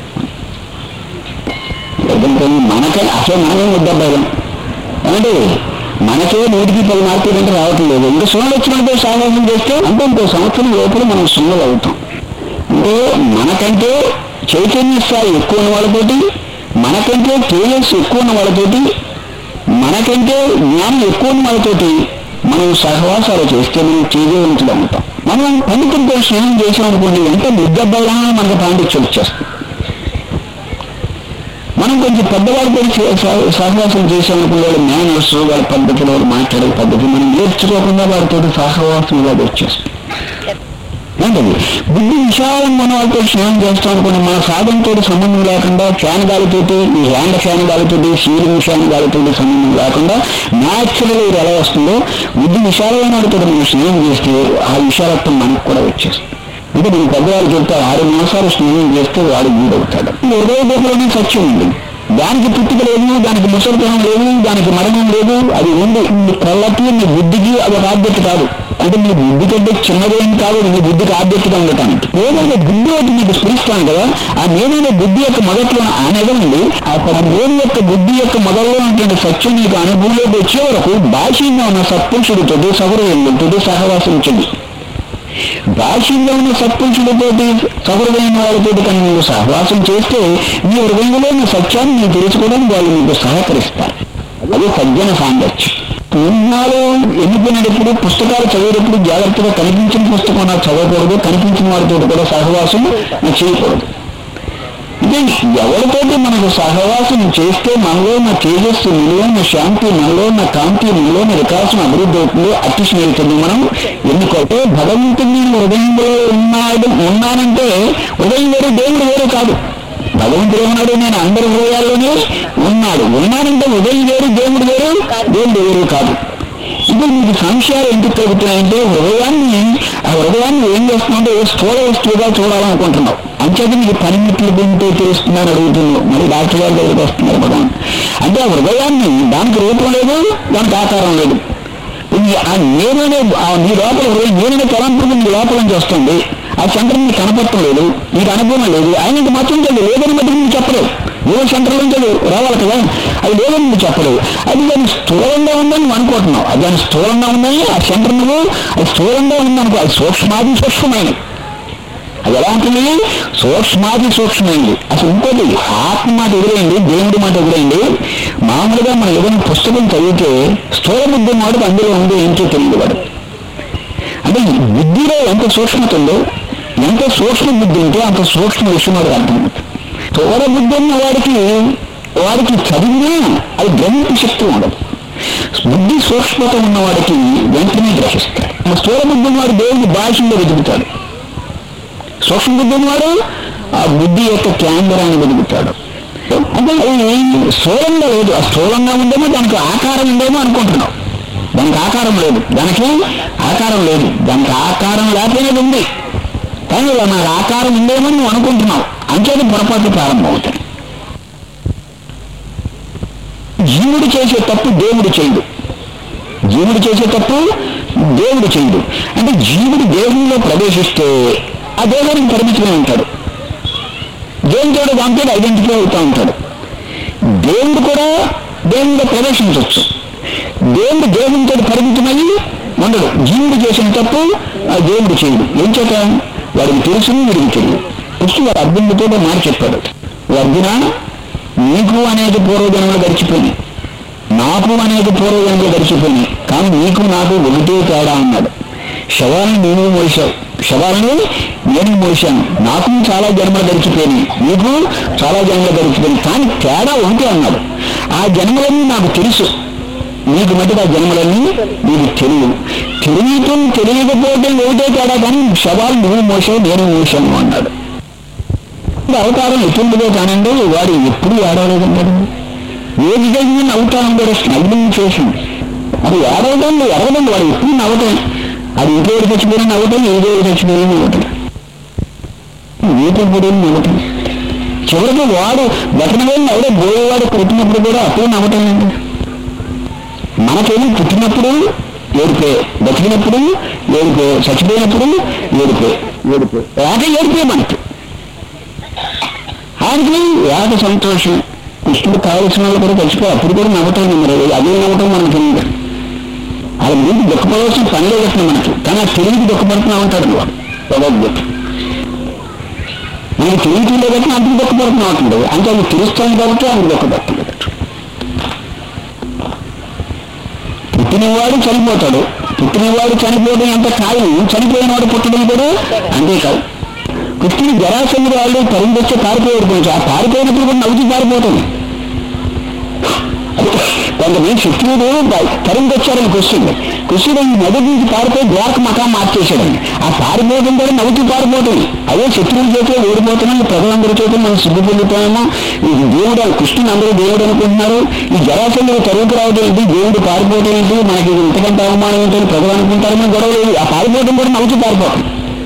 ఎందుకంటే మనకే అసలు మనమే ముద్దబ్బాయిలం ఏమంటే మనకే నూటికి పది మార్కులు అంటే రావటం లేదు ఇంకా సున్నలు వచ్చినప్పుడు సహవాసం చేస్తే అంటే ఇంకో సంవత్సరం లోపల మనం సున్నలు అవుతాం అంటే మనకంటే చైతన్య స్థాయి ఎక్కువ ఉన్న వాళ్ళతోటి మనకంటే తేజస్సు ఎక్కువ ఉన్న వాళ్ళతోటి మనకంటే జ్ఞానం ఎక్కువ ఉన్న వాళ్ళతోటి మనం సహవాసాలు చేస్తే మనం తేజవంతులు అవుతాం మనం పండితులతో స్నేహం చేసాం అనుకోండి ఎంత ముద్దబ్బాయినా మనకు పాండిత్యం వచ్చేస్తుంది మనం కొంచెం పెద్దవాళ్ళతో చే- సహ- సహవాసం చేసామనుకున్న వాళ్ళ మేనర్స్ వాళ్ళ పద్ధతులు వాళ్ళు మాట్లాడే పద్ధతి మనం నేర్చుకోకుండా వారితో సహవాసం వాళ్ళు వచ్చేస్తాం ఏంటది బుద్ధి విశాలంగా ఉన్న వాళ్ళతో స్నేహం చేస్తాం అనుకోండి మన సాధనతో సంబంధం లేకుండా ఫ్యాన్ గాలితోటి ఈ హ్యాండ్ ఫ్యాన్ గాలితోటి సీలింగ్ ఫ్యాన్ గాలితోటి సంబంధం లేకుండా న్యాచురల్ ఇది ఎలా వస్తుందో బుద్ధి విశాలమైన వాడితో మనం స్నేహం చేస్తే ఆ విశాలత్వం మనకు కూడా వచ్చేస్తుంది అంటే నేను పెద్దవాళ్ళు చెప్తారు ఆరు మాసాలు స్నేహం చేస్తే వాడు వీడవుతాడు ఈ హృదయ దశలోనే సత్యం ఉంది దానికి పుట్టుక లేదు దానికి ముసలితనం లేదు దానికి మరణం లేదు అది ఉంది నీ కళ్ళకి నీ బుద్ధికి అది ఒక ఆబ్జెక్ట్ కాదు అంటే నీ బుద్ధి కంటే చిన్నదేం కాదు నీ బుద్ధికి ఆబ్జెక్ట్గా ఉండటానికి ఏదైనా బుద్ధి ఒకటి నీకు స్ఫురిస్తాను కదా ఆ నేనైనా బుద్ధి యొక్క మొదట్లో అనేదండి ఆ నేను యొక్క బుద్ధి యొక్క మొదల్లో ఉన్నటువంటి సత్యం నీకు అనుభవంలోకి వచ్చే వరకు బాహ్యంగా ఉన్న సత్పురుషుడితోటి సౌరవేంద్రుడితోటి సహవాసించండి బాహ్యంగా ఉన్న సత్పురుషులతోటి సహృదయం వాళ్ళతోటి కానీ నువ్వు సహవాసం చేస్తే నీ హృదయంలో ఉన్న సత్యాన్ని నీకు తెలుసుకోవడానికి వాళ్ళు నీకు సహకరిస్తారు అది సజ్జన సాంగత్యం పుణ్యాలు ఎన్నుకునేటప్పుడు పుస్తకాలు చదివేటప్పుడు జాగ్రత్తగా కనిపించిన పుస్తకం నాకు చదవకూడదు కనిపించిన వారితో కూడా సహవాసం నాకు చేయకూడదు అంటే ఎవరితోటి మనకు సహవాసం చేస్తే మనలో ఉన్న తేజస్సు మనలో ఉన్న శాంతి మనలో ఉన్న కాంతి మనలో ఉన్న వికాసం అభివృద్ధి అవుతుందో అట్టి స్నేహితుడిని మనం ఎన్నుకోతే భగవంతుని నేను హృదయంలో ఉన్నాడు ఉన్నానంటే హృదయం వేరు దేవుడు వేరు కాదు భగవంతుడు ఏమన్నాడు నేను అందరి హృదయాల్లోనే ఉన్నాడు ఉన్నాడంటే హృదయం వేరు దేవుడు వేరు దేవుడు వేరు కాదు ఇప్పుడు మీకు సంశయాలు ఎందుకు కలుగుతున్నాయంటే హృదయాన్ని ఆ హృదయాన్ని ఏం చేస్తున్నావు ఏ స్థూల వస్తువుగా చూడాలనుకుంటున్నావు అంచేత నీకు పనిమిట్లు గుంటే తెలుస్తుందని అడుగుతున్నావు మరి డాక్టర్ గారి దగ్గరికి వస్తున్నారు భగవాన్ అంటే ఆ హృదయాన్ని దానికి రూపం లేదు దానికి ఆకారం లేదు ఈ ఆ నేననే ఆ నీ లోపల హృదయం నేననే తలంపు నీ లోపల నుంచి వస్తుంది ఆ సెంటర్ నీకు కనపడటం లేదు నీకు అనుభవం లేదు ఆయనకి మాత్రం తెలియదు లేదని బట్టి నీకు చెప్పలేదు ఏదో సెంటర్ నుంచి అది రావాలి కదా అది లేదని నువ్వు చెప్పలేదు అది దాని స్థూలంగా ఉందని నువ్వు అనుకుంటున్నావు అది దాని స్థూలంగా ఉందని ఆ సెంటర్ నువ్వు అది స్థూలంగా ఉందనుకో అది సూక్ష్మాది సూక్ష్మమైనది అది ఎలా ఉంటుంది సూక్ష్మాది సూక్ష్మైంది అసలు ఇంకోటి ఆత్మ మాట ఎదురైంది దేవుడి మాట ఎదురైంది మామూలుగా మనం ఏదైనా పుస్తకం చదివితే స్థూల బుద్ధి మాట అందులో ఉంది ఏంటో తెలియదు వాడు అంటే ఈ బుద్ధిలో ఎంత సూక్ష్మత ఉందో ఎంత సూక్ష్మ బుద్ధి ఉంటే అంత సూక్ష్మ విషయం వాడికి అర్థమవుతుంది స్థూల బుద్ధి ఉన్న వాడికి వాడికి చదివినా అది గ్రహింపు శక్తి ఉండదు బుద్ధి సూక్ష్మత ఉన్న వాడికి వెంటనే గ్రహిస్తాడు ఆ స్థూల బుద్ధి ఉన్నవాడు దేవుడి భాషలో వెతుకుతాడు సూక్ష్మ బుద్ధి ఉన్నవాడు ఆ బుద్ధి యొక్క కేంద్రాన్ని వెతుకుతాడు అంటే అది స్థూలంగా లేదు ఆ స్థూలంగా ఉందేమో దానికి ఆకారం ఉందేమో అనుకుంటున్నావు దానికి ఆకారం లేదు దానికి ఆకారం లేదు దానికి ఆకారం లేకపోయినది ఉంది కానీ ఇలా నాకు ఆకారం ఉందేమో నువ్వు అనుకుంటున్నావు అంచేది పొరపాటు ప్రారంభమవుతాయి జీవుడు చేసే తప్పు దేవుడు చేయడు జీవుడు చేసే తప్పు దేవుడు చేయడు అంటే జీవుడు దేవునిలో ప్రవేశిస్తే ఆ దేవుడికి పరిమితమై ఉంటాడు దేవునితో దాంతో ఐడెంటిఫై అవుతూ ఉంటాడు దేవుడు కూడా దేవుడిలో ప్రవేశించవచ్చు దేవుడు దేవునితో పరిమితమయ్యి ఉండడు జీవుడు చేసిన తప్పు ఆ దేవుడు చేయడు ఏం చేత వాడికి తెలుసు వీడికి తెలియదు కృష్ణుడు వాడు అర్జునుడితో మాట చెప్పాడు "ఓ అర్జున నీకు అనేక పూర్వజన్మలు గడిచిపోయినాయి నాకు అనేక పూర్వజన్మలు గడిచిపోయినాయి కానీ నీకు నాకు ఒకటే తేడా అన్నాడు శవాలను నేను మోసావు శవాలను నేను మోసాను నాకు చాలా జన్మలు గడిచిపోయినాయి నీకు చాలా జన్మలు గడిచిపోయినాయి కానీ తేడా ఒకటే అన్నాడు ఆ జన్మలన్నీ నాకు తెలుసు నీకు మటుకు ఆ జన్మలన్నీ నీకు తెలియదు తెలియటం తెలియకపోవటం ఒకటే తేడా కానీ శవాలు నువ్వు మోసావు నేను మోసాను అన్నాడు అవతారం ఎటుండిదో కానండి వాడు ఎప్పుడు ఏడవలేదన్నాడు ఏది జరిగినా నవ్వుతా ఉంటాడు స్నగ్లింగ్ చేసింది అది ఏడవడం ఎరగడం వాడు ఎప్పుడు నవ్వటం అది ఇంకేడు చచ్చిపోయినా నవ్వటం ఇంకేడు చచ్చిపోయినా నవ్వటం వీటప్పుడు నవ్వటం చివరికి వాడు బతినవేలు ఎవడో పోయేవాడు పుట్టినప్పుడు కూడా అప్పుడు నవ్వటం ఏంటి మనకేమో పుట్టినప్పుడు ఏడిపే బతికినప్పుడు ఏడిపే చచ్చిపోయినప్పుడు ఏడిపే ఏడిపే ఏక ఏడిపే మనకి ఆయనకి ఏక సంతోషం కృష్ణుడు కావలసిన వాళ్ళు కూడా చచ్చిపోయి అప్పుడు కూడా నవ్వటం మరి అదే నవ్వటం మనకి ఉంది అది ముందు దుఃఖపడవలసిన పని లేదు మనకి కానీ ఆ తెలివికి దుఃఖపడుతున్నా ఉంటాడు వాడు భగవద్గీత మనకి తెలివికి లేదంటే అందుకు దుఃఖపడుతున్నా ఉంటుంది అంటే అది తెలుస్తాను కాబట్టి అందుకు దుఃఖపడుతుంది పుట్టినవాడు చనిపోతాడు పుట్టినవాడు చనిపోవడం ఎంత ఖాయం చనిపోయినవాడు పుట్టడం కూడా అంతే కాదు కృష్ణుడు జరాసంధుడు వాళ్ళు తరుణ్ పారిపోయాడు కొంచెం ఆ పారిపోయినప్పుడు కూడా నవ్వుతూ పారిపోతుంది కొంతమంది శత్రువుడు తరుణ్ వచ్చారని కృష్ణుడు కృష్ణుడు ఈ నది నుంచి పారిపోయి ద్వారక మకాం మార్చేశాడని ఆ పారిపోవడం కూడా నవ్వుతూ పారిపోతుంది అదే శత్రువుల చేతిలో ఓడిపోతున్నాం ప్రజలందరి చేత మనం సిగ్గు పొందుతామేమో ఈ దేవుడు కృష్ణుని అందరూ దేవుడు అనుకుంటున్నారు ఈ జరాసంధుడు తరువుకు రావడం ఏంటి దేవుడు పారిపోవడం ఏంటి మనకి ఇది ఇంతకంటే అవమానం ఏంటని ప్రజలు అనుకుంటారేమో గొడవ లేదు ఆ పారిపోవడం కూడా నవ్వుతూ పారిపోతుంది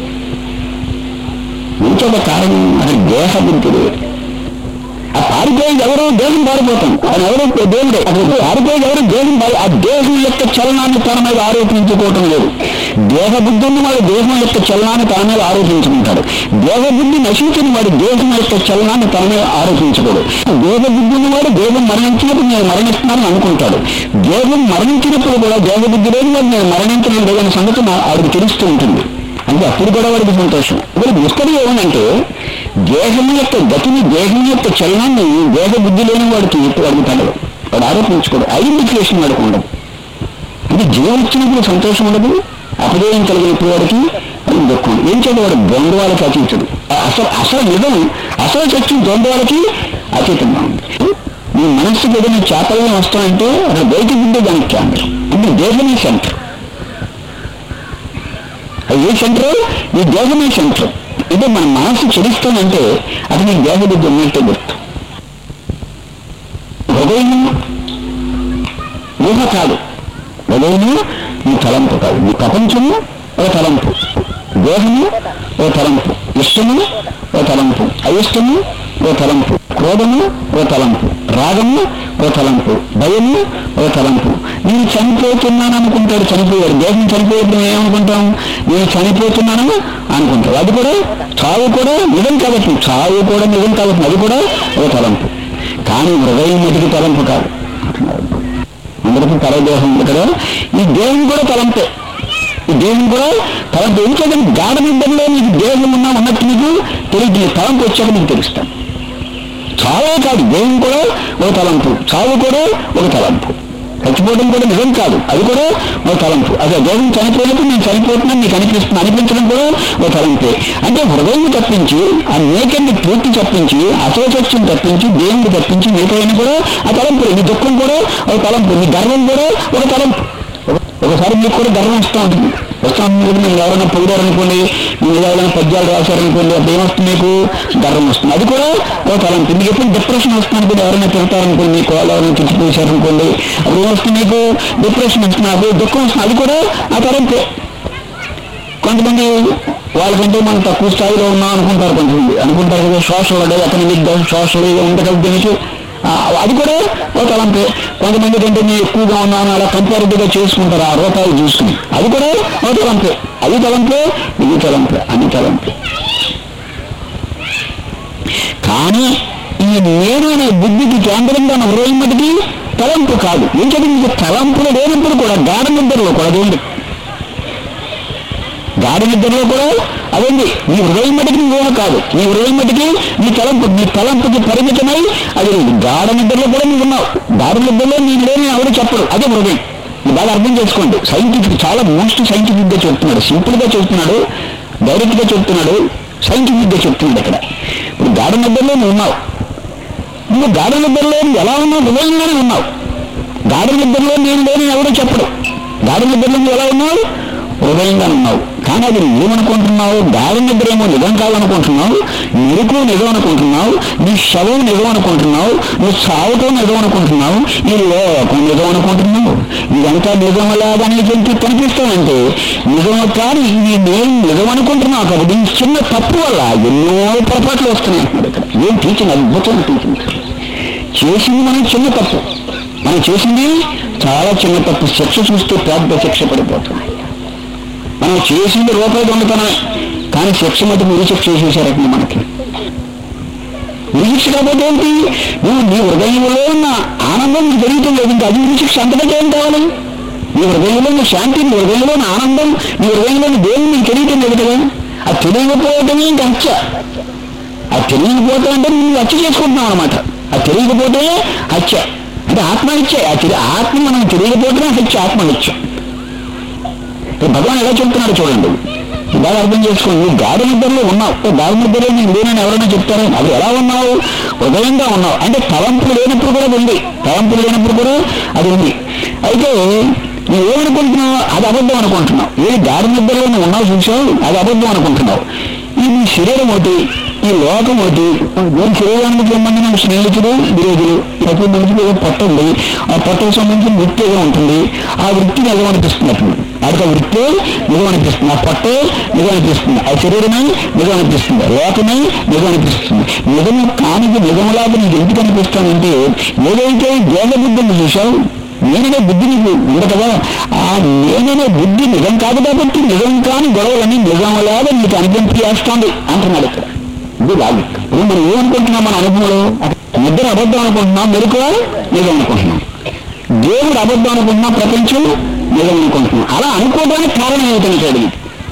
ఇంకొక కారణం అది దేహ బుద్ధుడు ఆ పారిపోయేది ఎవరు దేహం పారిపోతాం అది ఎవరు దేవుడే అసలు పారిపోయేది ఎవరు దేహం పారి ఆ దేహం యొక్క చలనాన్ని తన మీద ఆరోపించుకోవటం లేదు దేహ బుద్ధి ఉన్న వాడు దేహం యొక్క చలనాన్ని తన మీద ఆరోపించుకుంటాడు దేహ బుద్ధి నశించిన వాడు దేహం యొక్క చలనాన్ని తన మీద ఆరోపించకూడదు దేహ బుద్ధి ఉన్నవాడు దేహం మరణించినప్పుడు నేను మరణిస్తున్నానని అనుకుంటాడు దేహం మరణించినప్పుడు కూడా దేహ బుద్ధి లేదు వాడు నేను మరణించడం లేదనే సంగతి నా- ఆవిడకి తెలుస్తూ ఉంటుంది అంటే అప్పుడు కూడా వాడికి సంతోషం వీళ్ళకి ఇస్తడి ఏమనంటే దేహం యొక్క గతిని దేహం యొక్క చలనాన్ని దేహ బుద్ధి లేని వాడికి వాడికి తగదు వాడు ఆరోపించుకోడు ఐడెంటిఫికేషన్ వాడికి ఉండదు అంటే జీవం ఇచ్చినప్పుడు సంతోషం ఉండదు అపజయం కలిగినప్పుడు వాడికి అది దుఃఖం ఏం చేత వాడు ద్వంద్వాలకి అతీతుడు అసలు అసలు నిజం అసలు సత్యం ద్వంద్వాలకి అతీతంగా ఉంది మీ మనస్సుకి ఏదైనా చాపల్యం వస్తాయంటే అక్కడ బయటికి ఉండే దానికి కేంద్రం అంటే దేహమే సెంటర్ అది ఏ సెంటర్ ఈ దేహమే సెంటర్ అంటే మన మనసు చెడిస్తానంటే అది నీ దేహ బుద్ధి ఉన్నట్టే గుర్తు హృదయం ఊహ కాదు హృదయము నీ తలంపు కాదు నీ ప్రపంచము ఒక తలంపు దేహము ఓ తలంపు ఇష్టము ఓ తలంపు అయిష్టము ఓ తలంపు క్రోధము ఓ తలంపు రాగము ఓ తలంపు భయము ఓ తలంపు నేను చనిపోతున్నాను అనుకుంటాడు చనిపోయాడు దేహం చనిపోయేప్పుడు మేము ఏమనుకుంటాం నేను చనిపోతున్నాను అనుకుంటాడు అది కూడా చావు కూడా నిజం కాబట్టి చావు కూడా నిజం కాబట్టి అది కూడా ఓ తలంపు కానీ హృదయం మటుకు తలంపు కాదు అందరికీ తలదేహం ఉంది కదా ఈ దేహం కూడా తలంపే ఈ దేహం కూడా తలంపు ఎందుకంటే గాఢ నిద్రలో నీకు దేహం ఉన్నా ఉన్నట్టు నీకు తెలియదు నీ తలంపు వచ్చాక నీకు తెలుస్తాను చావే కాదు దేహం కూడా ఒక తలంపు చావు కూడా ఒక తలంపు చచ్చిపోవడం కూడా నిజం కాదు అది కూడా ఒక తలంపు అదే దేహం చనిపోయినప్పుడు నేను చనిపోతున్నాను నీకు అనిపిస్తుంది అనిపించడం కూడా ఒక తలంపే అంటే హృదయం తప్పించి ఆ నేకన్ని పూర్తి తప్పించి అసోసత్యం తప్పించి దేవుడు తప్పించి మిగతా కూడా ఆ తలంపు నీ దుఃఖం కూడా ఒక తలంపు నీ గర్వం కూడా ఒక తలంపు ఒక- ఒకసారి మీకు కూడా గర్వం వస్తూ ఉంటుంది పుస్తకం మీద మీరు ఎవరైనా పొగిడారనుకోండి మీరు ఎవరైనా పద్యాలు రాశారనుకోండి అప్పుడు ఏమొస్తుంది మీకు గర్వం వస్తుంది అది కూడా ఒక తలంపు మీకు ఎప్పుడు డిప్రెషన్ వస్తుంది అనుకోండి ఎవరైనా తిడతారనుకోండి మీ కోళ్ళు ఎవరైనా తిట్టిపోసారనుకోండి అప్పుడు ఏమొస్తుంది మీకు డిప్రెషన్ వస్తుంది అప్పుడు దుఃఖం వస్తుంది అది కూడా ఆ తలంపే కొంతమంది వాళ్ళకంటే మనం తక్కువ స్థాయిలో ఉన్నాం అనుకుంటారు కొంతమంది అనుకుంటారు కదా సోషల్ ఎకనామిక్ సోషల్ ఉంటుంది కదా దీనికి ఆ, అది కూడా ఒక తలంపే కొంతమంది కంటే నేను ఎక్కువగా ఉన్నాను అలా కంపారిటివ్గా చేసుకుంటారు ఆ రూపాయలు చూసుకుని అది కూడా ఒక తలంపే అది తలంపే ఇది తలంపే అన్ని తలంపే కానీ ఈ నేను అనే బుద్ధికి కేంద్రంగా ఉన్న హృదయం మటుకి తలంపు కాదు ఏంటంటే మీకు తలంపులు లేనప్పుడు కూడా గాఢ నిద్రలో కూడా అది ఉంది గాఢ నిద్రలో కూడా అదండి నీ హృదయం మటుకి నువ్వు కాదు నీ హృదయం మటుకి నీ తలంపు నీ తలంపుకి పరిమితమై అది లేదు గాఢ నిద్రలో కూడా నువ్వు ఉన్నావు గాఢ నిద్రలో నీ లేని ఎవరు చెప్పడు అదే హృదయం ఇది బాగా అర్థం చేసుకోండి సైంటిఫిక్ చాలా మోస్ట్ సైంటిఫిక్ గా చెప్తున్నాడు సింపుల్ గా చెప్తున్నాడు డైరెక్ట్ గా చెప్తున్నాడు సైంటిఫిక్ గా చెప్తున్నాడు ఇక్కడ ఇప్పుడు గాఢ నిద్రలో నువ్వు ఉన్నావు నువ్వు గాఢ నిద్రలో నువ్వు ఎలా ఉన్నావు హృదయంగానే ఉన్నావు గాఢ నిద్రలో నేను లేని ఎవరు చెప్పడు గాఢ నిద్రలో నువ్వు ఎలా ఉన్నావు హృదయంగా ఉన్నావు కానీ అది ఏమనుకుంటున్నావు గాఢ నిద్ర ఏమో నిజం కాదనుకుంటున్నావు మెరుకు నిజం అనుకుంటున్నావు నీ శవం నిజం అనుకుంటున్నావు నువ్వు సావటం నిజం అనుకుంటున్నావు నీ లోకం నిజం అనుకుంటున్నావు ఇదంతా నిజం లాగానే చెప్పి కనిపిస్తానంటే నిజం కానీ ఇది నేను నిజం అనుకుంటున్నావు కాబట్టి ఈ చిన్న తప్పు వల్ల ఎన్నో పొరపాట్లు వస్తున్నాయి అంటున్నాడు ఇక్కడ ఏం టీచింగ్ అద్భుతమైన టీచింగ్ చేసింది మనం చిన్న తప్పు మనం చేసింది చాలా చిన్న తప్పు శిక్ష చూస్తే పెద్ద శిక్ష పడిపోతుంది మనం చేసింది రూపాయి దొంగతనమే కానీ శిక్ష మటు ఉరి శిక్ష చేసేసారట మనకి ఉరి శిక్ష కాకపోతే ఏంటి నువ్వు నీ హృదయంలో ఉన్న ఆనందం నీకు జరుగుతుంది లేదు ఇంకా అది ఉరి శిక్ష అంతకంటే ఏం కావాలి నీ హృదయంలో ఉన్న శాంతి నీ హృదయంలో ఉన్న ఆనందం నీ హృదయంలో ఉన్న దేవుడు నీకు తెలియటం లేదు కదా అది తెలియకపోవటమే ఇంకా హత్య అది తెలియకపోతే అంటే నువ్వు హత్య చేసుకుంటున్నావు అనమాట అది తెలియకపోతే హత్య అంటే ఆత్మహత్య ఆ తెలి ఆత్మ మనం తెలియకపోతే హత్య ఆత్మహత్య ఇప్పుడు భగవాన్ ఎలా చెప్తున్నాడు చూడండి బాగా అర్థం చేసుకోండి నువ్వు గాడి నిద్రలో ఉన్నావు ఓ గాడి నిద్రలో నేను లేనని ఎవరైనా చెప్తారు అవి ఎలా ఉన్నావు ఉదయంగా ఉన్నావు అంటే తలంపులు లేనప్పుడు కూడా అది ఉంది తలంపులు లేనప్పుడు కూడా అది ఉంది అయితే నువ్వు ఏమనుకుంటున్నావు అది అబద్ధం అనుకుంటున్నావు ఏ గాడి నిద్రలో నువ్వు ఉన్నావు చూసావు అది అబద్ధం అనుకుంటున్నావు ఈ నీ శరీరం ఒకటి ఈ లోకం ఒకటి దీని శరీరానికి సంబంధించిన స్నేహితుడు విరోధులు ప్రతి మనిషికి ఏదో పొట్ట ఉంది ఆ పొట్టకు సంబంధించిన వృత్తి ఏదో ఉంటుంది ఆ వృత్తి నిజం అనిపిస్తుంది అప్పుడు వాడికి ఆ వృత్తి నిజం అనిపిస్తుంది ఆ పొట్టే నిజం అనిపిస్తుంది ఆ శరీరమే నిజం అనిపిస్తుంది లోకమే నిజం అనిపిస్తుంది నిజము కానిది నిజములాగా నీకు ఎందుకు అనిపిస్తానంటే ఏదైతే దేహ బుద్ధిని చూసావు నేననే బుద్ధి నీకు ఉంది కదా ఆ నేననే బుద్ధి నిజం కాదు కాబట్టి నిజం కాని గొడవలని నిజంలాగా నీకు అనిపించి చేస్తుంది అంటున్నాడు ఇక్కడ ఇది లాజిక్ ఇప్పుడు మనం ఏమనుకుంటున్నాం మన అనుభవంలో నిద్ర అబద్ధం అనుకుంటున్నాం మెరుకువ నిజం అనుకుంటున్నాం దేవుడు అబద్ధం అనుకుంటున్నాం ప్రపంచం నిజం అనుకుంటున్నాం అలా అనుకోవడానికి కారణం ఏమిటంటే అడిగి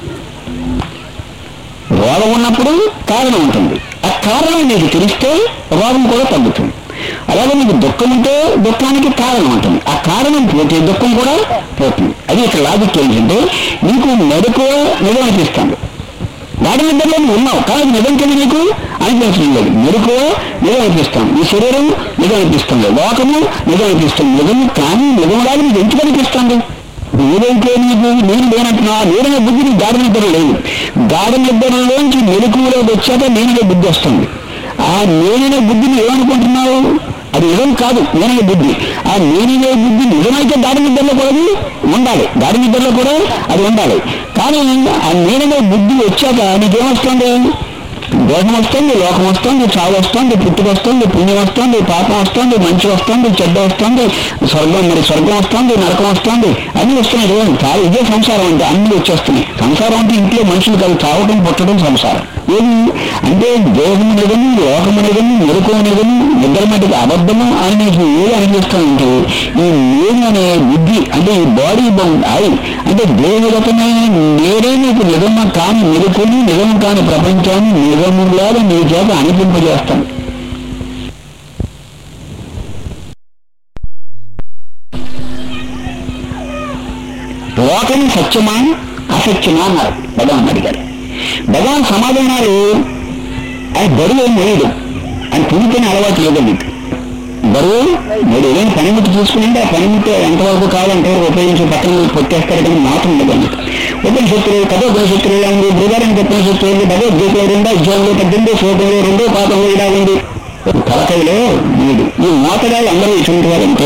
రోగం ఉన్నప్పుడు కారణం ఉంటుంది ఆ కారణం నీకు తెలిస్తే రోగం కూడా తగ్గుతుంది అలాగే నీకు దుఃఖం ఉంటే దుఃఖానికి కారణం ఉంటుంది ఆ కారణం పోతే దుఃఖం కూడా పోతుంది అది ఇక్కడ లాజిక్ ఏంటంటే నీకు మెరుకు నిజం అనిపిస్తుంది వాడి నిద్రలో నువ్వు ఉన్నావు కానీ అది నిజం కింద నీకు అనిపించడం లేదు మెరుకు నిజం అనిపిస్తాం నీ శరీరం నిజం అనిపిస్తుంది లోకము నిజం అనిపిస్తుంది నిజం కానీ నిజంలాగా నీకు ఎందుకు అనిపిస్తుంది ఏదైతే నీకు నేను లేనంటున్నా నేననే బుద్ధి నీకు గాఢ నిద్ర లేదు గాఢ నిద్రలోంచి మెలకువలోకి వచ్చాక నేననే బుద్ధి వస్తుంది ఆ నేననే బుద్ధిని ఏమనుకుంటున్నావు అది నిజం కాదు నేననే బుద్ధి ఆ నేననే బుద్ధి నిజమైతే గాఢ నిద్రలో కూడా అది ఉండాలి గాఢ నిద్రలో కూడా అది ఉండాలి కానీ ఆ నేననే బుద్ధి వచ్చాక నీకేమొస్తుంది దేహం వస్తుంది లోకం వస్తుంది చావు వస్తుంది పుట్టుక వస్తుంది పుణ్యం వస్తుంది పాపం వస్తుంది మంచి వస్తుంది చెడ్డ వస్తుంది స్వర్గం మరి స్వర్గం వస్తుంది నరకం వస్తుంది అన్ని వస్తున్నాయి కదా చాలా ఇదే సంసారం అంటే అన్ని వచ్చేస్తున్నాయి సంసారం అంటే ఇంట్లో మనుషులు కాదు చావటం పుట్టడం సంసారం ఏది అంటే దేహం నిజము లోకము నిజము మెరుకు నిజము నిద్ర మటుకు అబద్ధము అని నీకు ఏది అనిపిస్తుందంటే ఈ నేను అనే బుద్ధి అంటే ఈ బాడీ బౌండ్ ఐ అంటే దేవగతమైన నేనే నీకు నిజము కాని మెరుకుని నిజం కాని ప్రపంచాన్ని నిజములాగా నీ చేత అనిపింపజేస్తాను లోకం సత్యమా అసత్యమా అన్నారు భగవాన్ అడిగారు భగవాన్ సమాధానాలు ఆయన బరువు ఏం వేయడు ఆయన పుణ్యతని అలవాటు లేదు మీకు బరువు మీరు ఏదైనా పనిముట్టు చూసుకుంటే ఆ పనిముట్టు ఎంతవరకు కావాలంటే ఉపయోగించి పక్కన కొట్టేస్తారు కానీ మాట ఉండదు అన్నమాట ఉపనిషత్తులు కథోపనిషత్తులు ఇలా ఉంది బృహదారానికి ఉపనిషత్తులు ఉంది భగవద్గీతలో రెండో అధ్యాయంలో పద్దెనిమిదో శ్లోకంలో రెండో పాదంలో ఇలా ఉంది తలకైలో వీడు ఈ మోతగాళ్ళు అందరూ ఇటువంటి వారంటే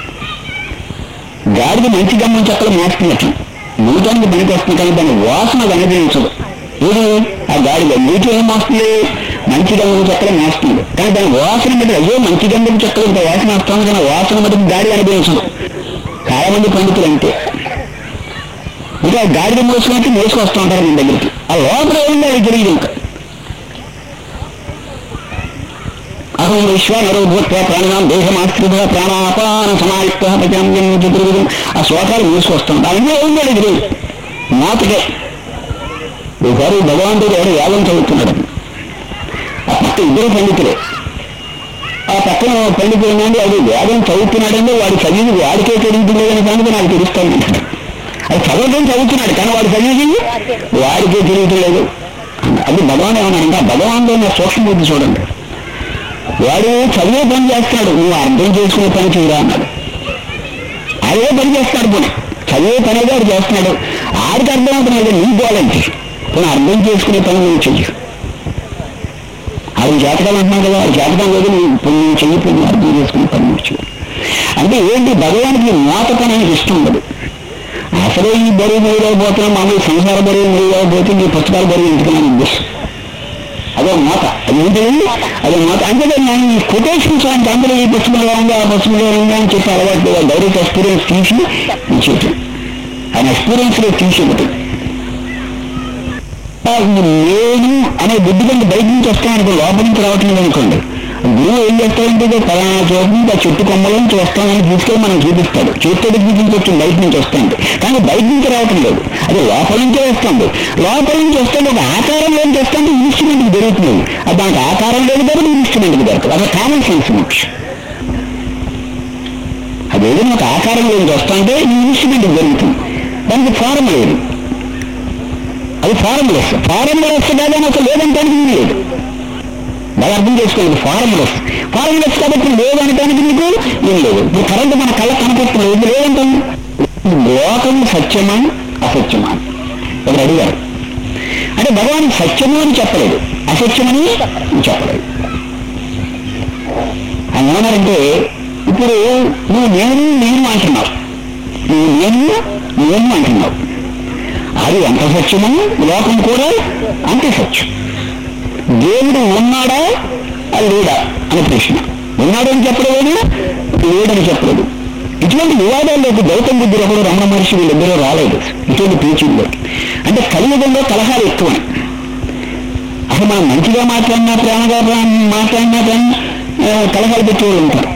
గాడిద మంచి గమ్మం చెక్కలు మోస్తున్నట్టు నీటానికి పనికి వస్తుంది కానీ దాని వాసన కనిపించదు ఏది ఆ గాడిద నీటి ఏం మోస్తుంది మంచి గంధం చెక్కలు మోస్తుంది కానీ దాని వాసన బట్టి అయ్యో మంచి గంధం చెక్కలు ఇంత వాసన వస్తుంది కానీ వాసన బట్టి గాడి అనిపించదు చాలా మంది పండితులు అంతే ఇంకా గాడిద మోసుకుంటే మోసుకొస్తూ ఉంటారు మీ దగ్గరికి ఆ లోపల ఏముందో అది తెలియదు ఇంకా అహం విశ్వానరో భూత్వ ప్రాణాం దేహమాశ్రిత ప్రాణాపాన సమాయుక్త పచామ్యం చతుర్విధం ఆ శ్లోకాలు మూసుకొస్తాం దానిలో ఏం లేదు మాతకే ఒకసారి భగవంతుడు ఎవరు వేదం చదువుతున్నాడు ఆ పక్క ఇద్దరు పండితులే ఆ పక్కన పండితులు ఏంటంటే అది వేదం చదువుతున్నాడంటే వాడు చదివి వాడికే తెలియట్లేదని సంగతి నాకు తెలుస్తాను అది చదవడం చదువుతున్నాడు కానీ వాడు చదివి వాడికే తెలియట్లేదు అది భగవాన్ ఏమన్నాడంటే ఆ భగవాన్లో ఉన్న సూక్ష్మబుద్ధి చూడండి వాడు చదివే పని చేస్తున్నాడు నువ్వు అర్థం చేసుకునే పని చేయరా అన్నాడు అదే పని చేస్తాడు పోనీ చదివే పని అయితే వాడు చేస్తున్నాడు ఆడికి అర్థం అవుతున్నాడు నీ గోలంటే పోనీ అర్థం చేసుకునే పని నువ్వు చెయ్యి ఆవిడ జాతకాలు అంటున్నావు కదా ఆ జాతకం లేదు నువ్వు ఇప్పుడు నువ్వు చెయ్యి పోయి నువ్వు అర్థం చేసుకునే పని నువ్వు చెయ్యి అంటే ఏంటి భగవానికి మోత పని ఆయనకి ఇష్టం ఉండదు అసలు ఈ బరువు మెరుగైపోతున్నా మామూలు సంసార బరువు మెరుగైపోతే నీ పుస్తకాల బరువు ఎందుకని ఉద్దేశం అదే మాట అది ఏంటండి అదే మాట అంటే నేను ఈ కొటేషన్స్ అంటే అందులో ఈ పుస్తకంలో ఉంది ఆ పుస్తకంలో ఉంది అని చెప్పి అలవాటు లేదు డైరెక్ట్ ఎక్స్పీరియన్స్ తీసి చెప్పి ఆయన ఎక్స్పీరియన్స్ లో తీసి ఒకటి ఈ నేను అనే బుద్ధి కంటే బయట నుంచి వస్తామనుకో లోపల నుంచి రావట్లేదు అనుకోండి గురువు ఏం చేస్తాడంటే ఇదో పలానా చోటు నుంచి ఆ చెట్టు కొమ్మల నుంచి వస్తామని తీసుకెళ్ళి మనం చూపిస్తాడు చేతితో చూపించవచ్చు బయట నుంచి వస్తుంది కానీ బయట నుంచి రావటం లేదు అది లోపల నుంచే వస్తుంది లోపల నుంచి వస్తుంది ఒక ఆకారం లేని వస్తుంది ఇన్స్ట్రుమెంట్కి దొరుకుతుంది అది దానికి ఆకారం లేదు కాబట్టి ఇన్స్ట్రుమెంట్కి దొరకదు అది కామన్ సెన్స్ ముఖ్యం అది ఏదైనా ఒక ఆకారం లేని వస్తుంటే ఈ ఇన్స్ట్రుమెంట్కి దొరుకుతుంది దానికి ఫారం లేదు అది ఫార్ములస్ ఫార్ములస్ కాదని అసలు లేదంటానికి వీలు లేదు బాగా అర్థం చేసుకోండి ఫార్ములస్ ఫార్ములస్ కాబట్టి లేదనటానికి మీకు ఏం లేదు ఇప్పుడు కరెంట్ మన కళ్ళ కనపడుతుంది ఇది లేదంటాం లోకం సత్యమా అసత్యమా ఒకరు అడిగారు అంటే భగవాన్ సత్యము అని చెప్పలేదు అసత్యమని చెప్పలేదు ఆయన ఏమన్నారంటే ఇప్పుడు నువ్వు నేను నేను అంటున్నావు నువ్వు నేను నేను అంటున్నావు అది ఎంత సత్యమో లోకం కూడా అంతే సత్యం దేవుడు ఉన్నాడా అది లేడా అనే ప్రశ్న ఉన్నాడని చెప్పలేదు లేడని చెప్పలేదు ఇటువంటి వివాదాల్లోకి గౌతమ బుద్ధుడు ఒకడు రమణ మహర్షి వీళ్ళిద్దరూ రాలేదు ఇటువంటి పీచుల్లోకి అంటే కలియుగంలో కలహాలు ఎక్కువ అసలు మనం మంచిగా మాట్లాడినా ప్రేమగా మాట్లాడినా కానీ ఆ, కలహాలు పెట్టేవాళ్ళు ఉంటారు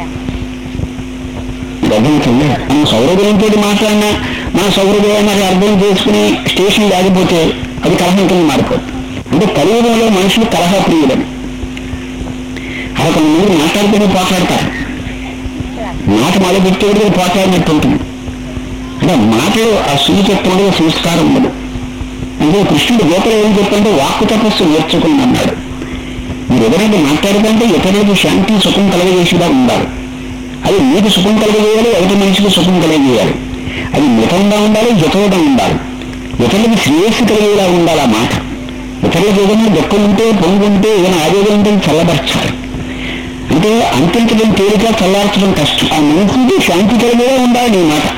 గమనించండి మనం సౌరభ్యంతో మాట్లాడినా మన సౌరభ్యాన్ని అర్థం చేసుకుని స్టేషన్ లేకపోతే అది కలహం కింద మారిపోతుంది అంటే కలియుగంలో మనుషులు కలహ ప్రియులని అలా కొంతమంది మాట్లాడితేనే పోట్లాడతారు మాట మొదలు పెట్టేవాడికి పోట్లాడినట్టు ఉంటుంది అంటే మాటలు ఆ సునిచత్వంలో సంస్కారం ఉండదు అంటే కృష్ణుడు గీతలో ఏం చెప్పంటే వాక్కు తపస్సు నేర్చుకుని అన్నాడు మీరు ఎవరైనా మాట్లాడుతుంటే ఇతరులకు శాంతి సుఖం కలగజేసేలా ఉండాలి అది మీకు సుఖం కలగజేయాలి ఎదుటి మనిషికి సుఖం కలగజేయాలి అది మితంగా ఉండాలి జతవుగా ఉండాలి ఇతరులకు శ్రేయస్సు కలిగేలా ఉండాలి ఆ మాట ఇతరులకు ఏదైనా దుఃఖం ఉంటే పొంగు ఉంటే ఏదైనా ఆవేదన ఉంటే చల్లబరచాలి అంటే అంతించడం తేలిక చల్లార్చడం కష్టం ఆ మనసుకి శాంతి కలిగేలా ఉండాలి నీ మాట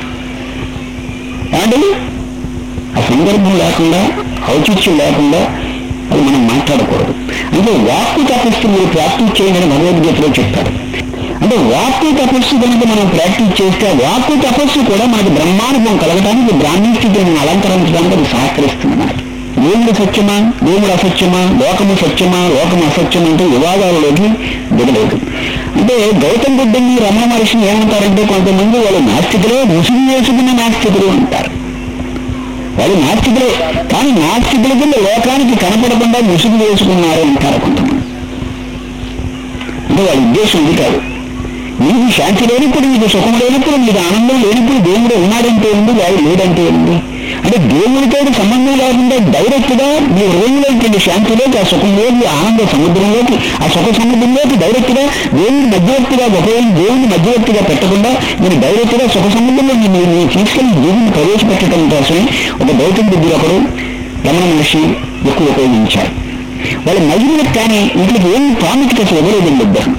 ఏమండి ఆ సందర్భం లేకుండా ఔచిత్యం లేకుండా అది మనం మాట్లాడకూడదు అంటే వాక్కు తపస్సు మీరు ప్రాక్టీస్ చేయండి అని భగవద్గీతలో చెప్తారు అంటే వాక్కు తపస్సు కనుక మనం ప్రాక్టీస్ చేస్తే ఆ వాక్కు తపస్సు కూడా మనకి బ్రహ్మానుభవం కలగడానికి బ్రాహ్మీ స్థితిని అలంకరించడానికి అది సహకరిస్తుంది మనకి దేవుడు సత్యమా దేవుడు అసత్యమా లోకము సత్యమా లోకము అసత్యం అంటే వివాదాలలోకి దిగలేదు అంటే గౌతమ బుద్ధుని రమణ మహర్షిని ఏమంటారంటే కొంతమంది వాళ్ళు నాస్తికులే ముసుగు వేసుకున్న నాస్తికులు అంటారు వాళ్ళు నాస్తికులే కానీ నాస్తికుల కింద లోకానికి కనపడకుండా ముసుగు వేసుకున్నారు అంటారు కొంతమంది అంటే వాళ్ళ ఉద్దేశం ఇది కాదు నీకు శాంతి లేనప్పుడు నీకు సుఖం లేనప్పుడు నీకు ఆనందం లేనప్పుడు దేవుడు ఉన్నాడంటే ఏంది వాడు లేడంటే ఏంది అంటే దేవుడితో సంబంధం లేకుండా డైరెక్ట్ గా మీ హృదయంలోకి శాంతిలోకి ఆ సుఖంలోకి ఆనంద సముద్రంలోకి ఆ సుఖ సముద్రంలోకి డైరెక్ట్ గా దేవుని మధ్యవర్తిగా ఒకవేళ దేవుని మధ్యవర్తిగా పెట్టకుండా మీరు డైరెక్ట్ గా సుఖ సముద్రంలో మీరు మీరు తీసుకెళ్లి దేవుని ప్రవేశపెట్టడం కోసమే ఒక గౌతమ బుద్ధుడు ఒకడు రమణ మహర్షి ఎక్కువ ఉపయోగించారు వాళ్ళ మహిళలకు కానీ ఇంట్లోకి ఏం ప్రాముఖ్యత అసలు ఇవ్వలేదండి ఇద్దరు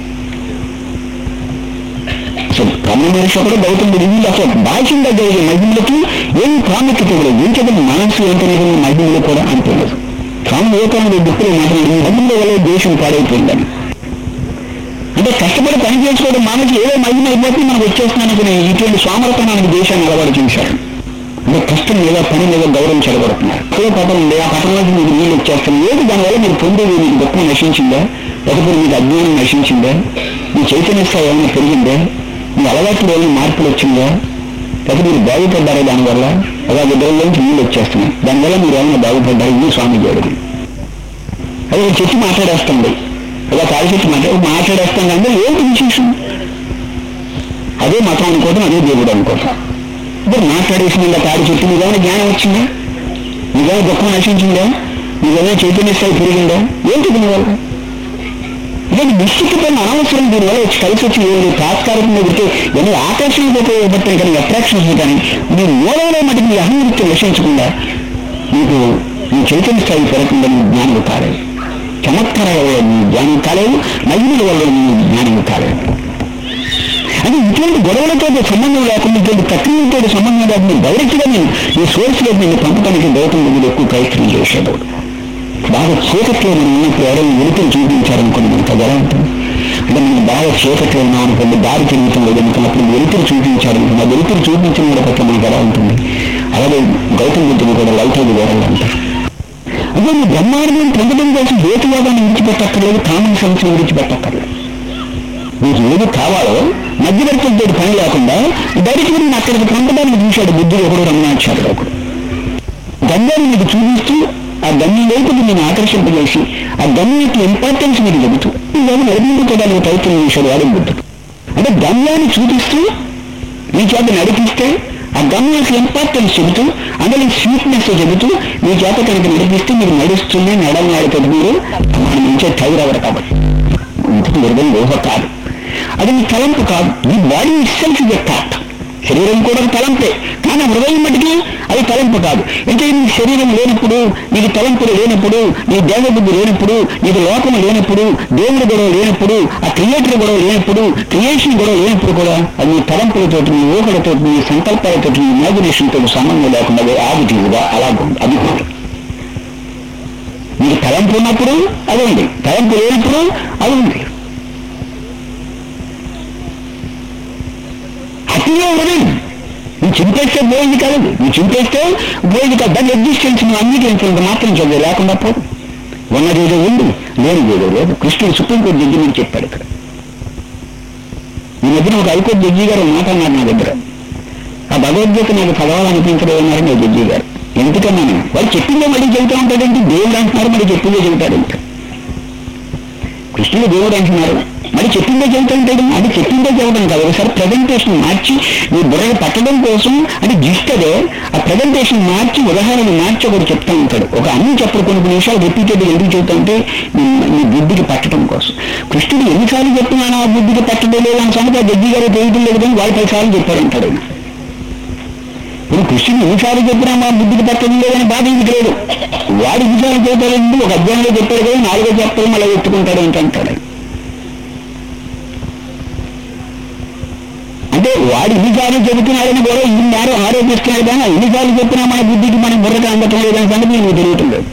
అసలు రమణ మహర్షి ఒకడు గౌతమ బుద్ధుడు వీళ్ళు అసలు బాహ్యంగా జరిగే మహిళలకి ఏం ప్రాముఖ్యత ఇవ్వలేదు ఏం చెప్పండి మనసు ఏంటనేది మహిళలు కూడా అంటున్నారు స్వామి వివేకానంద దుఃఖులు మాట్లాడి మహిళల వల్ల దేశం పాడైపోయిందని అంటే కష్టపడి పని చేసుకోవడం మనకి ఏదో మహిమ అయిపోతే మనకు వచ్చేస్తున్నాను ఇటువంటి స్వామరత మనకి దేశాన్ని అలవాటు చూశారు అంటే కష్టం మీద పని మీద గౌరవం చెడగొడుతున్నారు ఏ పటం ఉంది ఆ పటంలోకి మీకు నీళ్ళు వచ్చేస్తాను ఏది దానివల్ల మీరు పొందేది మీకు దుఃఖం నశించిందా లేకపోతే మీకు అజ్ఞానం నశించిందా మీ చైతన్య స్థాయి ఏమైనా పెరిగిందా మీ అలవాట్లు ఏమైనా మార్పులు వచ్చిందా లేకపోతే మీరు బాగుపడ్డారా దానివల్ల అలా విగ్రహంలోంచి నీళ్ళు వచ్చేస్తున్నాయి దానివల్ల మీరు ఏమైనా బాగుపడ్డారు ఇది స్వామి చేయడం అదే చెట్టు మాట్లాడేస్తుంది అలా కాలు చెట్టు మాట్లాడి మాట్లాడేస్తాం అంటే ఏంటి విశేషం అదే మతం అనుకోవడం అదే దేవుడు అనుకోవడం ఇప్పుడు మాట్లాడేసిన తాడి చెట్టు మీకేమైనా జ్ఞానం వచ్చిందా మీకేమైనా దుఃఖం నశించిందా మీకేమైనా చైతన్య స్థాయి పెరిగిందా ఏంటి దీనివల్ల ఇదే నిశ్చితమైన అనవసరం దీనివల్ల వచ్చి కలిసి వచ్చి ఏది తాత్కాలికంగా పెడితే ఎన్ని ఆకర్షణకు ఉపయోగపడతాయి కానీ అట్రాక్షన్స్ కానీ మీ మూలంలో మటుకు మీ అహంవృత్తి నశించకుండా మీకు మీ చైతన్య స్థాయి పెరగకుండా మీ జ్ఞానం కాలేదు చమత్కారాల వల్ల మీ జ్ఞానం కాలేదు నైపుణ్యుల వల్ల మీ జ్ఞానం కాలేదు అది ఇటువంటి గొడవలతో సంబంధం లేకుండా ఇటువంటి ప్రక్రియతో సంబంధం లేకుండా డైరెక్ట్ గా నేను ఈ సోర్స్ లో నేను పంపడానికి గౌతమ బుద్ధుడు ఎక్కువ ప్రయత్నం చేశాడు బాగా చీకట్లో మనం ఉన్నప్పుడు ఎవరైనా వెలుతురు చూపించారనుకోండి మనకు అది ఎలా ఉంటుంది అంటే మనం బాగా చీకట్లో ఉన్నాం అనుకోండి దారి తిరుగుతుంది లేదు అనుకున్నప్పుడు వెలుతురు చూపించారనుకోండి ఆ వెలుతురు చూపించిన వాడి పట్ల మనకు ఎలా ఉంటుంది అలాగే గౌతమ బుద్ధుడు కూడా లైట్ అది వేరాలి అంటారు అదే మీ బ్రహ్మాండం పొందడం కోసం హేతువాదాన్ని విడిచిపెట్టక్కర్లేదు కామన్ సెన్స్ విడిచిపెట్టక్కర్లేదు మీకు ఏది కావాలో మధ్యవర్తులతో పని లేకుండా డైరెక్ట్గా నేను అక్కడికి పంపడానికి చూశాడు బుద్ధుడు ఒకడు రమణాచార్యుడు ఒకడు గంగాన్ని మీకు చూపిస్తూ ఆ గమ్యం వైపుకి నేను ఆకర్షింపజేసి ఆ గమ్యం యొక్క ఇంపార్టెన్స్ మీకు చెబుతూ ఇవన్నీ నడిపించుకోవడానికి ప్రయత్నం చేశాడు వాడు బుద్ధుడు అంటే గమ్యాన్ని చూపిస్తూ మీ చేత నడిపిస్తే ఆ గమ్యం యొక్క ఇంపార్టెన్స్ చెబుతూ అందులో స్వీట్నెస్ చెబుతూ మీ చేత కనుక నడిపిస్తే మీరు నడుస్తుంది నడమలాడుతుంది మీరు మన నుంచే టైర్ అవ్వరు కాబట్టి ఇంటికి మృగం ఊహ కాదు అది మీ తలంపు కాదు ఈ బాడీ ఇస్సెల్ఫ్ ఇస్ థాట్ శరీరం కూడా ఒక తలంపే కానీ హృదయం మటుకి అది తలంపు కాదు అంటే నీ శరీరం లేనప్పుడు నీకు తలంపులు లేనప్పుడు నీ దేవబుద్ధి లేనప్పుడు నీకు లోకం లేనప్పుడు దేవుడి గొడవ లేనప్పుడు ఆ క్రియేటర్ గొడవ లేనప్పుడు క్రియేషన్ గొడవ లేనప్పుడు కూడా అది నీ తలంపులతో నీ ఊహలతో నీ సంకల్పాలతో నీ ఇమాజినేషన్ తో సంబంధం లేకుండా అది ఆదిటీవుగా అలాగే ఉంది అది కూడా మీకు తలంపు ఉన్నప్పుడు అది ఉంది తలంపు లేనప్పుడు అది ఉంది అతిగా ఉండదు నువ్వు చింపేస్తే పోయింది కాదు నువ్వు చింపేస్తే పోయింది కాదు దాని ఎగ్జిస్టెన్స్ నువ్వు అంగీకరించినంత మాత్రం చదివే లేకుండా పోదు ఉన్నదేదో ఉంది లేనిదేదో లేదు కృష్ణుడు సుప్రీంకోర్టు జడ్జి మీద చెప్పాడు ఇక్కడ ఈ మధ్యన ఒక హైకోర్టు జడ్జి గారు మాట అన్నారు నా దగ్గర ఆ భగవద్గీత నాకు చదవాలనిపించడం అన్నారు నా జడ్జి గారు ఎందుకన్నాను వాళ్ళు చెప్పిందే మళ్ళీ చెబుతూ ఉంటాడేంటి దేవుడు అంటున్నారు మళ్ళీ చెప్పిందే చెబుతాడంట కృష్ణుడు దేవుడు అంటున్నారు మరి చెప్పిందే చెబుతుంటాడు అది చెప్పిందే చెప్పడం కాదు ఒకసారి ప్రజెంటేషన్ మార్చి మీ బుర్రని పట్టడం కోసం అంటే జిష్టదే ఆ ప్రజెంటేషన్ మార్చి ఉదాహరణలు మార్చి ఒకటి చెప్తా ఉంటాడు ఒక అన్ని చెప్పడు కొన్ని కొన్ని నిమిషాలు రిపీటెడ్ ఎందుకు చెబుతుంటే మీ మీ బుద్ధికి పట్టడం కోసం కృష్ణుడు ఎన్నిసార్లు చెప్తున్నాను ఆ బుద్ధికి పట్టడం లేదు అని సంగతి ఆ జడ్జి గారు తెలియటం లేదు కానీ వాళ్ళు పదిసార్లు చెప్పారంటాడు ఆయన ఇప్పుడు కృష్ణుడు ఎన్నిసార్లు చెప్పినా మా బుద్ధికి పట్టడం లేదని బాధ ఇంటికి లేదు వాడు ఎన్నిసార్లు చెప్పాడంటే ఒక అధ్యాయంలో చెప్పాడు కదా నాలుగో చెప్తాడు మళ్ళీ ఎత్తుకుంటాడు ఏంటంటాడు ఆయన. అంటే వాడు ఇన్నిసార్లు చెబుతున్నాడని కూడా ఇన్ని నేరం ఆరోపిస్తున్నాడు కానీ ఎన్నిసార్లు చెప్పినా మన బుద్ధికి మన బుర్రకి అందటం లేదని సంగతి నీకు తెలియటం లేదు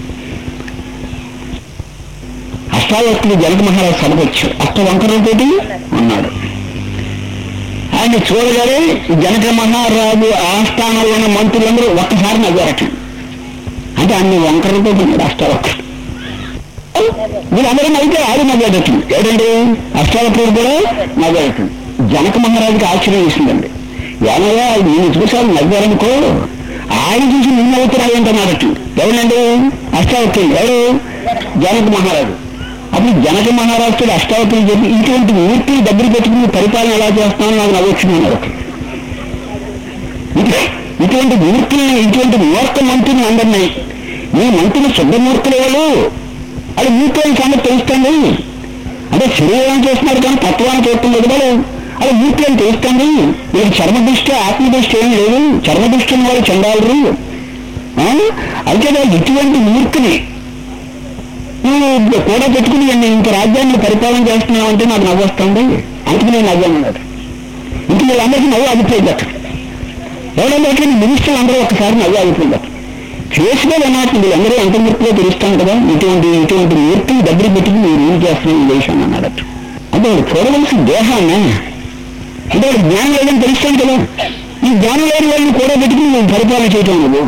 అష్టావక్తులు జనక మహారాజు సభకు వచ్చాడు అష్ట వంకరలతోటి ఉన్నాడు ఆయన చూడగానే జనక మహారాజు ఆస్థానంలో ఉన్న మంత్రులందరూ ఒక్కసారి నవ్వారట అంటే అన్ని వంకరలతో ఉన్నాడు అష్టావక్రుడు వీళ్ళందరూ నవ్వితే ఆడు నవ్వాడట ఏంటండి అష్టావక్రుడు కూడా నవ్వాడట జనక మహారాజుకి ఆశ్చర్యం వేసిందండి ఏమయ్యా నేను చూసాను నవ్వారనుకో ఆయన చూసి నిన్న అవుతున్నాయి అంటున్నాడట ఎవరండి అష్టావక్రుడు ఎవరు జనక మహారాజు అప్పుడు జనక మహారాజుతో అష్టావక్రులు చెప్పి ఇటువంటి మూర్తి దగ్గర పెట్టుకుని పరిపాలన ఎలా చేస్తానో నాకు నవ్వొచ్చింది అన్నాడు ఒకడు. ఇది ఇటువంటి మూర్ఖుల్ని ఇటువంటి మూర్ఖ మంత్రులు అందరినీ ఈ మంత్రులు శుద్ధ మూర్ఖులు వాళ్ళు అది మూర్ఖులని సంగతి తెలుస్తుంది అంటే శరీరం చేస్తున్నారు కానీ తత్వాన్ని చూడటం లేదు వాళ్ళు అది మూర్ఖులని తెలుస్తుంది వీళ్ళకి చర్మదృష్టి ఆత్మదృష్టి ఏం లేదు చర్మదృష్టి ఉన్న వాళ్ళు చెందాలరు అయితే వాళ్ళు ఇటువంటి మూర్ఖుని నువ్వు కూడా పెట్టుకుని నేను ఇంత రాజ్యాన్ని పరిపాలన చేస్తున్నావంటే నాకు నవ్వు వస్తుంది అందుకు నేను నవ్వాను అన్నాడు ఇంక వీళ్ళందరికీ నవ్వు ఆగిపోయింది అక్కడ ఎవరందరికీ మినిస్టర్లు అందరూ ఒకసారి నవ్వు ఆగిపోయింది అక్కడ ఫేస్గా అన్నట్టు వీళ్ళందరూ ఎంత మూర్ఖులో తెలుస్తాం కదా ఇటువంటి ఇటువంటి మూర్ఖులు దగ్గర పెట్టుకుని మీరు ఏం చేస్తున్నాం ఈ దేశాన్ని అన్నాడు అట్లా. అంటే వాడు చూడవలసిన దేహాన్ని అంటే వాడు జ్ఞానం లేదని తెలుస్తాను కదా ఈ జ్ఞానం లేని వాళ్ళని కూడా పెట్టుకుని నేను పరిపాలన చేయటం నువ్వు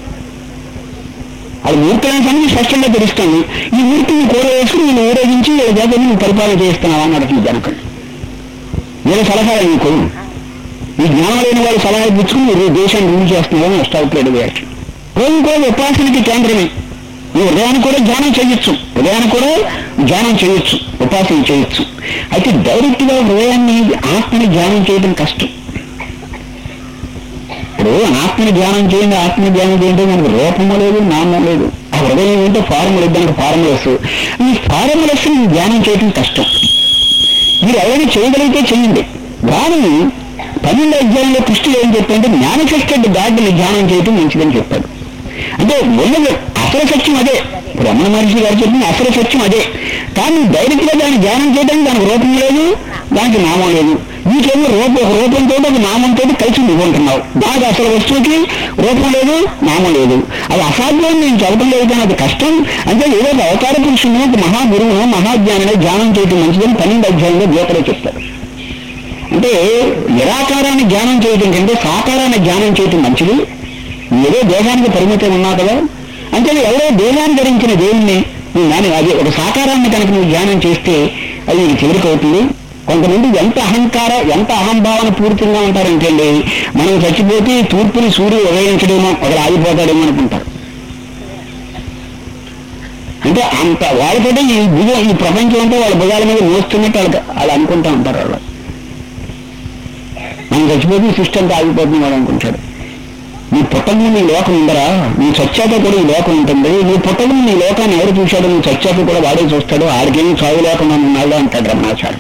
అది మూర్ఖులైన సంగతి స్పష్టంగా తెలుస్తాను ఈ మూర్ఖుని కూర వేసుకుని నేను ఊరేగించి వీళ్ళ జాతర నువ్వు పరిపాలన చేస్తున్నావా అన్నాడు ఈ జనకుడు నేను సలహా నీకు ఈ జ్ఞానం లేని వాళ్ళు సలహా పుచ్చుకుని మీరు దేశాన్ని రూల్ చేస్తున్నారని అష్టావుట్లేడు వేయచ్చు రోజు కూడా ఉపాసనకి కేంద్రమే ఈ ఉదయాన్ని కూడా ధ్యానం చేయొచ్చు ఉదయాన్ని కూడా ధ్యానం చేయొచ్చు ఉపాసన చేయొచ్చు అయితే డైరెక్ట్ గా హృదయాన్ని ఆత్మని ధ్యానం చేయడం కష్టం ఇప్పుడు ఆత్మని ధ్యానం చేయండి ఆత్మ ధ్యానం చేయండి మనకు రూపము లేదు నామం లేదు ఆ హృదయం ఏంటో ఫార్ములా దానికి ఫార్ములస్ ఈ ఫార్ములస్ ధ్యానం చేయడం కష్టం మీరు ఎవరైనా చేయగలిగితే చేయండి కానీ పన్నెండు అధ్యాయంలో కృష్ణుడు ఏం చెప్పాడంటే మేనిఫెస్టెడ్ గాడ్ని ధ్యానం చేయటం మంచిదని చెప్పాడు అంటే ఉన్నది అసలు సత్యం అదే ఇప్పుడు రమణ మహర్షి గారు చెప్పింది అసలు సత్యం అదే కానీ డైరెక్ట్ గా దాన్ని ధ్యానం చేయడానికి దానికి రూపం లేదు దానికి నామం లేదు నీకేమో రూప ఒక రూపంతో ఒక నామంతో కలిసి నువ్వు ఉంటున్నావు దానికి అసలు వస్తువుకి రూపం లేదు నామం లేదు అది అసాధ్యం నేను చెప్పడం లేదు కానీ అది కష్టం అంటే ఏదో ఒక అవతార పురుషుని ఒక మహాగురువును మహాజ్ఞానాన్ని ధ్యానం చేయడం మంచిదని పన్నెండు అధ్యాయంలో గీతలో చెప్తారు అంటే నిరాకారాన్ని ధ్యానం చేయడం కంటే సాకారాన్ని ధ్యానం చేయటం మంచిది ఏదో దేహానికి పరిమితం ఉన్నావు కదా అంటే ఎవరో దేహాన్ని ధరించిన దేవుణ్ణి నువ్వు దాని అది ఒక సాకారాన్ని కనుక నువ్వు ధ్యానం చేస్తే అది నీకు చివరికి అవుతుంది కొంతమంది ఎంత అహంకార ఎంత అహంభావన పూర్తిగా ఉంటారంటే అండి మనం చచ్చిపోతే తూర్పుని సూర్యుడు ఉదయించడేమో ఒకరు ఆగిపోతాడేమో అనుకుంటారు అంటే అంత వాళ్ళతోటి ఈ భుజం ఈ ప్రపంచం అంతా వాళ్ళ భుజాల మీద మోస్తున్నట్టు వాళ్ళు వాళ్ళు అనుకుంటా ఉంటారు వాళ్ళు మనం చచ్చిపోతే ఈ సిస్టమ్ ఆగిపోతుంది వాడు అనుకుంటాడు నీ పుట్టక నీ లోకం ఉందరా నీ చచ్చాక కూడా ఈ లోకం ఉంటుంది నీ పుట్టక నీ లోకాన్ని ఎవరు చూశాడో నీ చచ్చాక కూడా వాడే చూస్తాడు ఆడికేమీ చావు లేకుండా ఉన్నాడు అంటాడు రమణాచార్య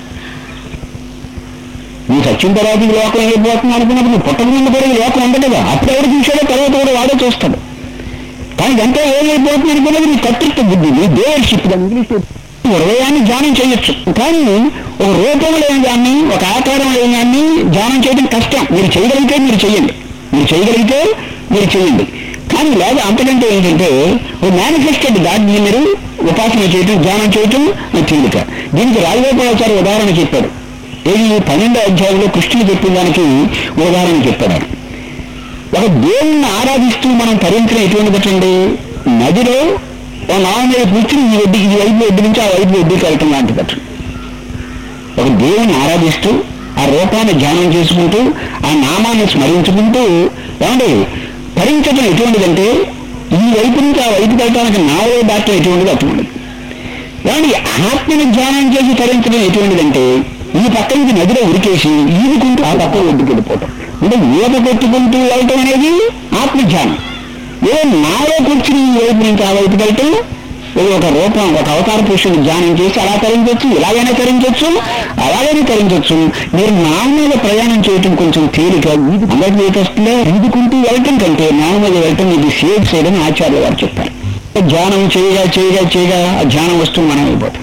నీ చచ్చిన తర్వాత ఈ లోకం వెళ్ళిపోతుంది అనుకున్నప్పుడు నీ పుట్టక ముందు కూడా ఈ లోకం ఉండదు కదా అప్పుడు ఎవరు చూశాడో తర్వాత కూడా వాడే చూస్తాడు కానీ ఇదంతా ఏమైపోతుంది అనుకున్నది నీ కర్తృత్వ బుద్ధి నీ దేవర్షిప్ ఇంగ్లీష్ హృదయాన్ని ధ్యానం చేయొచ్చు కానీ ఒక రూపం లేని దాన్ని ఒక ఆకారం లేని దాన్ని ధ్యానం చేయడం కష్టం మీరు చేయగలిగితే మీరు చేయండి మీరు చేయగలిగితే మీరు చేయండి కానీ లేదా అంతకంటే ఏంటంటే ఓ మేనిఫెస్టెడ్ దాన్ని మీరు ఉపాసన చేయటం ధ్యానం చేయటం తేలిక దీనికి రాజగోపాలాచారి ఉదాహరణ చెప్పాడు ఏది పన్నెండో అధ్యాయంలో కృష్ణుడు చెప్పిన దానికి ఉదాహరణ చెప్పాడు ఆయన. ఒక దేవుణ్ణి ఆరాధిస్తూ మనం తరించిన ఎటువంటిదండి నదిలో ఓ నావ మీద కూర్చుని ఈ ఒడ్డు ఈ వైపు ఒడ్డు నుంచి ఆ వైపు ఒడ్డుకి వెళ్ళటం లాంటిదట ఒక దేవుణ్ణి ఆరాధిస్తూ ఆ రూపాన్ని ధ్యానం చేసుకుంటూ ఆ నామాన్ని స్మరించుకుంటూ ఏమండి తరించడం ఎటువంటిదంటే ఈ వైపు నుంచి ఆ వైపు వెళ్ళటానికి నావలో దాటం ఎటువంటిది అటువంటిది ఏమండి ఆత్మని ధ్యానం చేసి తరించడం ఎటువంటిదంటే ఈ పక్క నుంచి నదిలో ఉరికేసి ఈదుకుంటూ ఆ పక్క ఒడ్డుకి వెళ్ళిపోవటం అంటే ఈత కొట్టుకుంటూ వెళ్ళటం అనేది ఆత్మధ్యానం ఏదో నాలో కూర్చుని ఈ వైపు నుంచి ఆ వైపుకి వెళ్ళటం ఇది ఒక రూపం ఒక అవతార పురుషుని ధ్యానం చేసి అలా తరించవచ్చు ఇలాగైనా తరించవచ్చు అలాగైనా తరించవచ్చు మీరు నామ మీద ప్రయాణం చేయటం కొంచెం తేలిక ఇది అందరికీ ఏది వస్తుందో ఈదుకుంటూ వెళ్ళటం కంటే నామ మీద వెళ్ళటం ఇది సేవ్ చేయడం ఆచార్య వారు చెప్పారు ధ్యానం చేయగా చేయగా చేయగా ఆ ధ్యానం వస్తువు మనం అయిపోతాం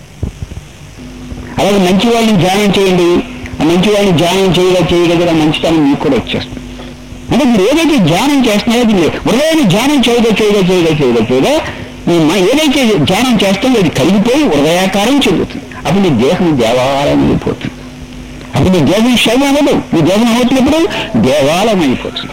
అలాగే మంచి వాళ్ళని ధ్యానం చేయండి ఆ మంచి వాళ్ళని ధ్యానం చేయగా చేయగా కూడా మంచితనం మీకు కూడా వచ్చేస్తుంది అంటే మీరు ఏదైతే ధ్యానం చేస్తున్నారో దీన్ని హృదయాన్ని ధ్యానం చేయగా చేయగా చేయగా చేయగా చేయగా మీ మ- ఏదైతే ధ్యానం చేస్తుందో అది కలిగిపోయి హృదయాకారం చెందుతుంది అప్పుడు నీ దేహం దేవాలయం అయిపోతుంది అప్పుడు నీ దేహం శైవం అవ్వదు నీ దేహం అవుతున్నప్పుడు దేవాలయం అయిపోతుంది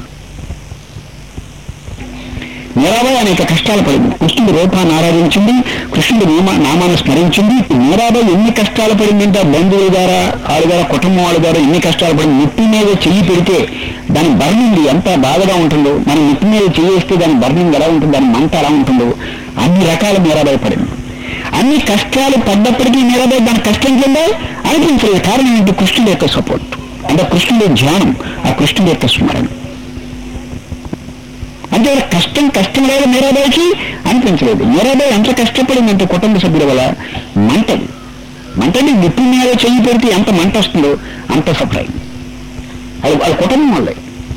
మీరాబాయి అనేక కష్టాలు పడింది కృష్ణుడి రూపాన్ని ఆరాధించింది కృష్ణుడి నామా నామాన్ని స్మరించింది మీరాబాయి ఎన్ని కష్టాలు పడిందంటే ఆ బంధువుల ద్వారా వాళ్ళ ద్వారా కుటుంబం వాళ్ళ ద్వారా ఎన్ని కష్టాలు పడింది నిప్పి మీద చెయ్యి పెడితే దాని బర్నింగ్ ఎంత బాధగా ఉంటుందో మనం నిప్పి మీద చెయ్యి వేస్తే దాని బర్నింగ్ ఎలా ఉంటుందో దాని మంట ఎలా ఉంటుందో అన్ని రకాల మీరాబాయి పడింది అన్ని కష్టాలు పడ్డప్పటికీ మీరాబాయి దాని కష్టం కింద అనిపించలేదు కారణం ఏంటి కృష్ణుడి యొక్క సపోర్ట్ అంటే కృష్ణుడి ధ్యానం ఆ కృష్ణుడి యొక్క స్మరణ అంటే వాళ్ళ కష్టం కష్టం లేదు మీరాబాయికి అనిపించలేదు మీరాబాయి ఎంత కష్టపడిందంటే కుటుంబ సభ్యుల వల్ల మంటది మంటని నిప్పు మీద చెయ్యి పెడితే ఎంత మంట వస్తుందో అంత సఫర్ అయింది అది వాళ్ళ కుటుంబం వల్లే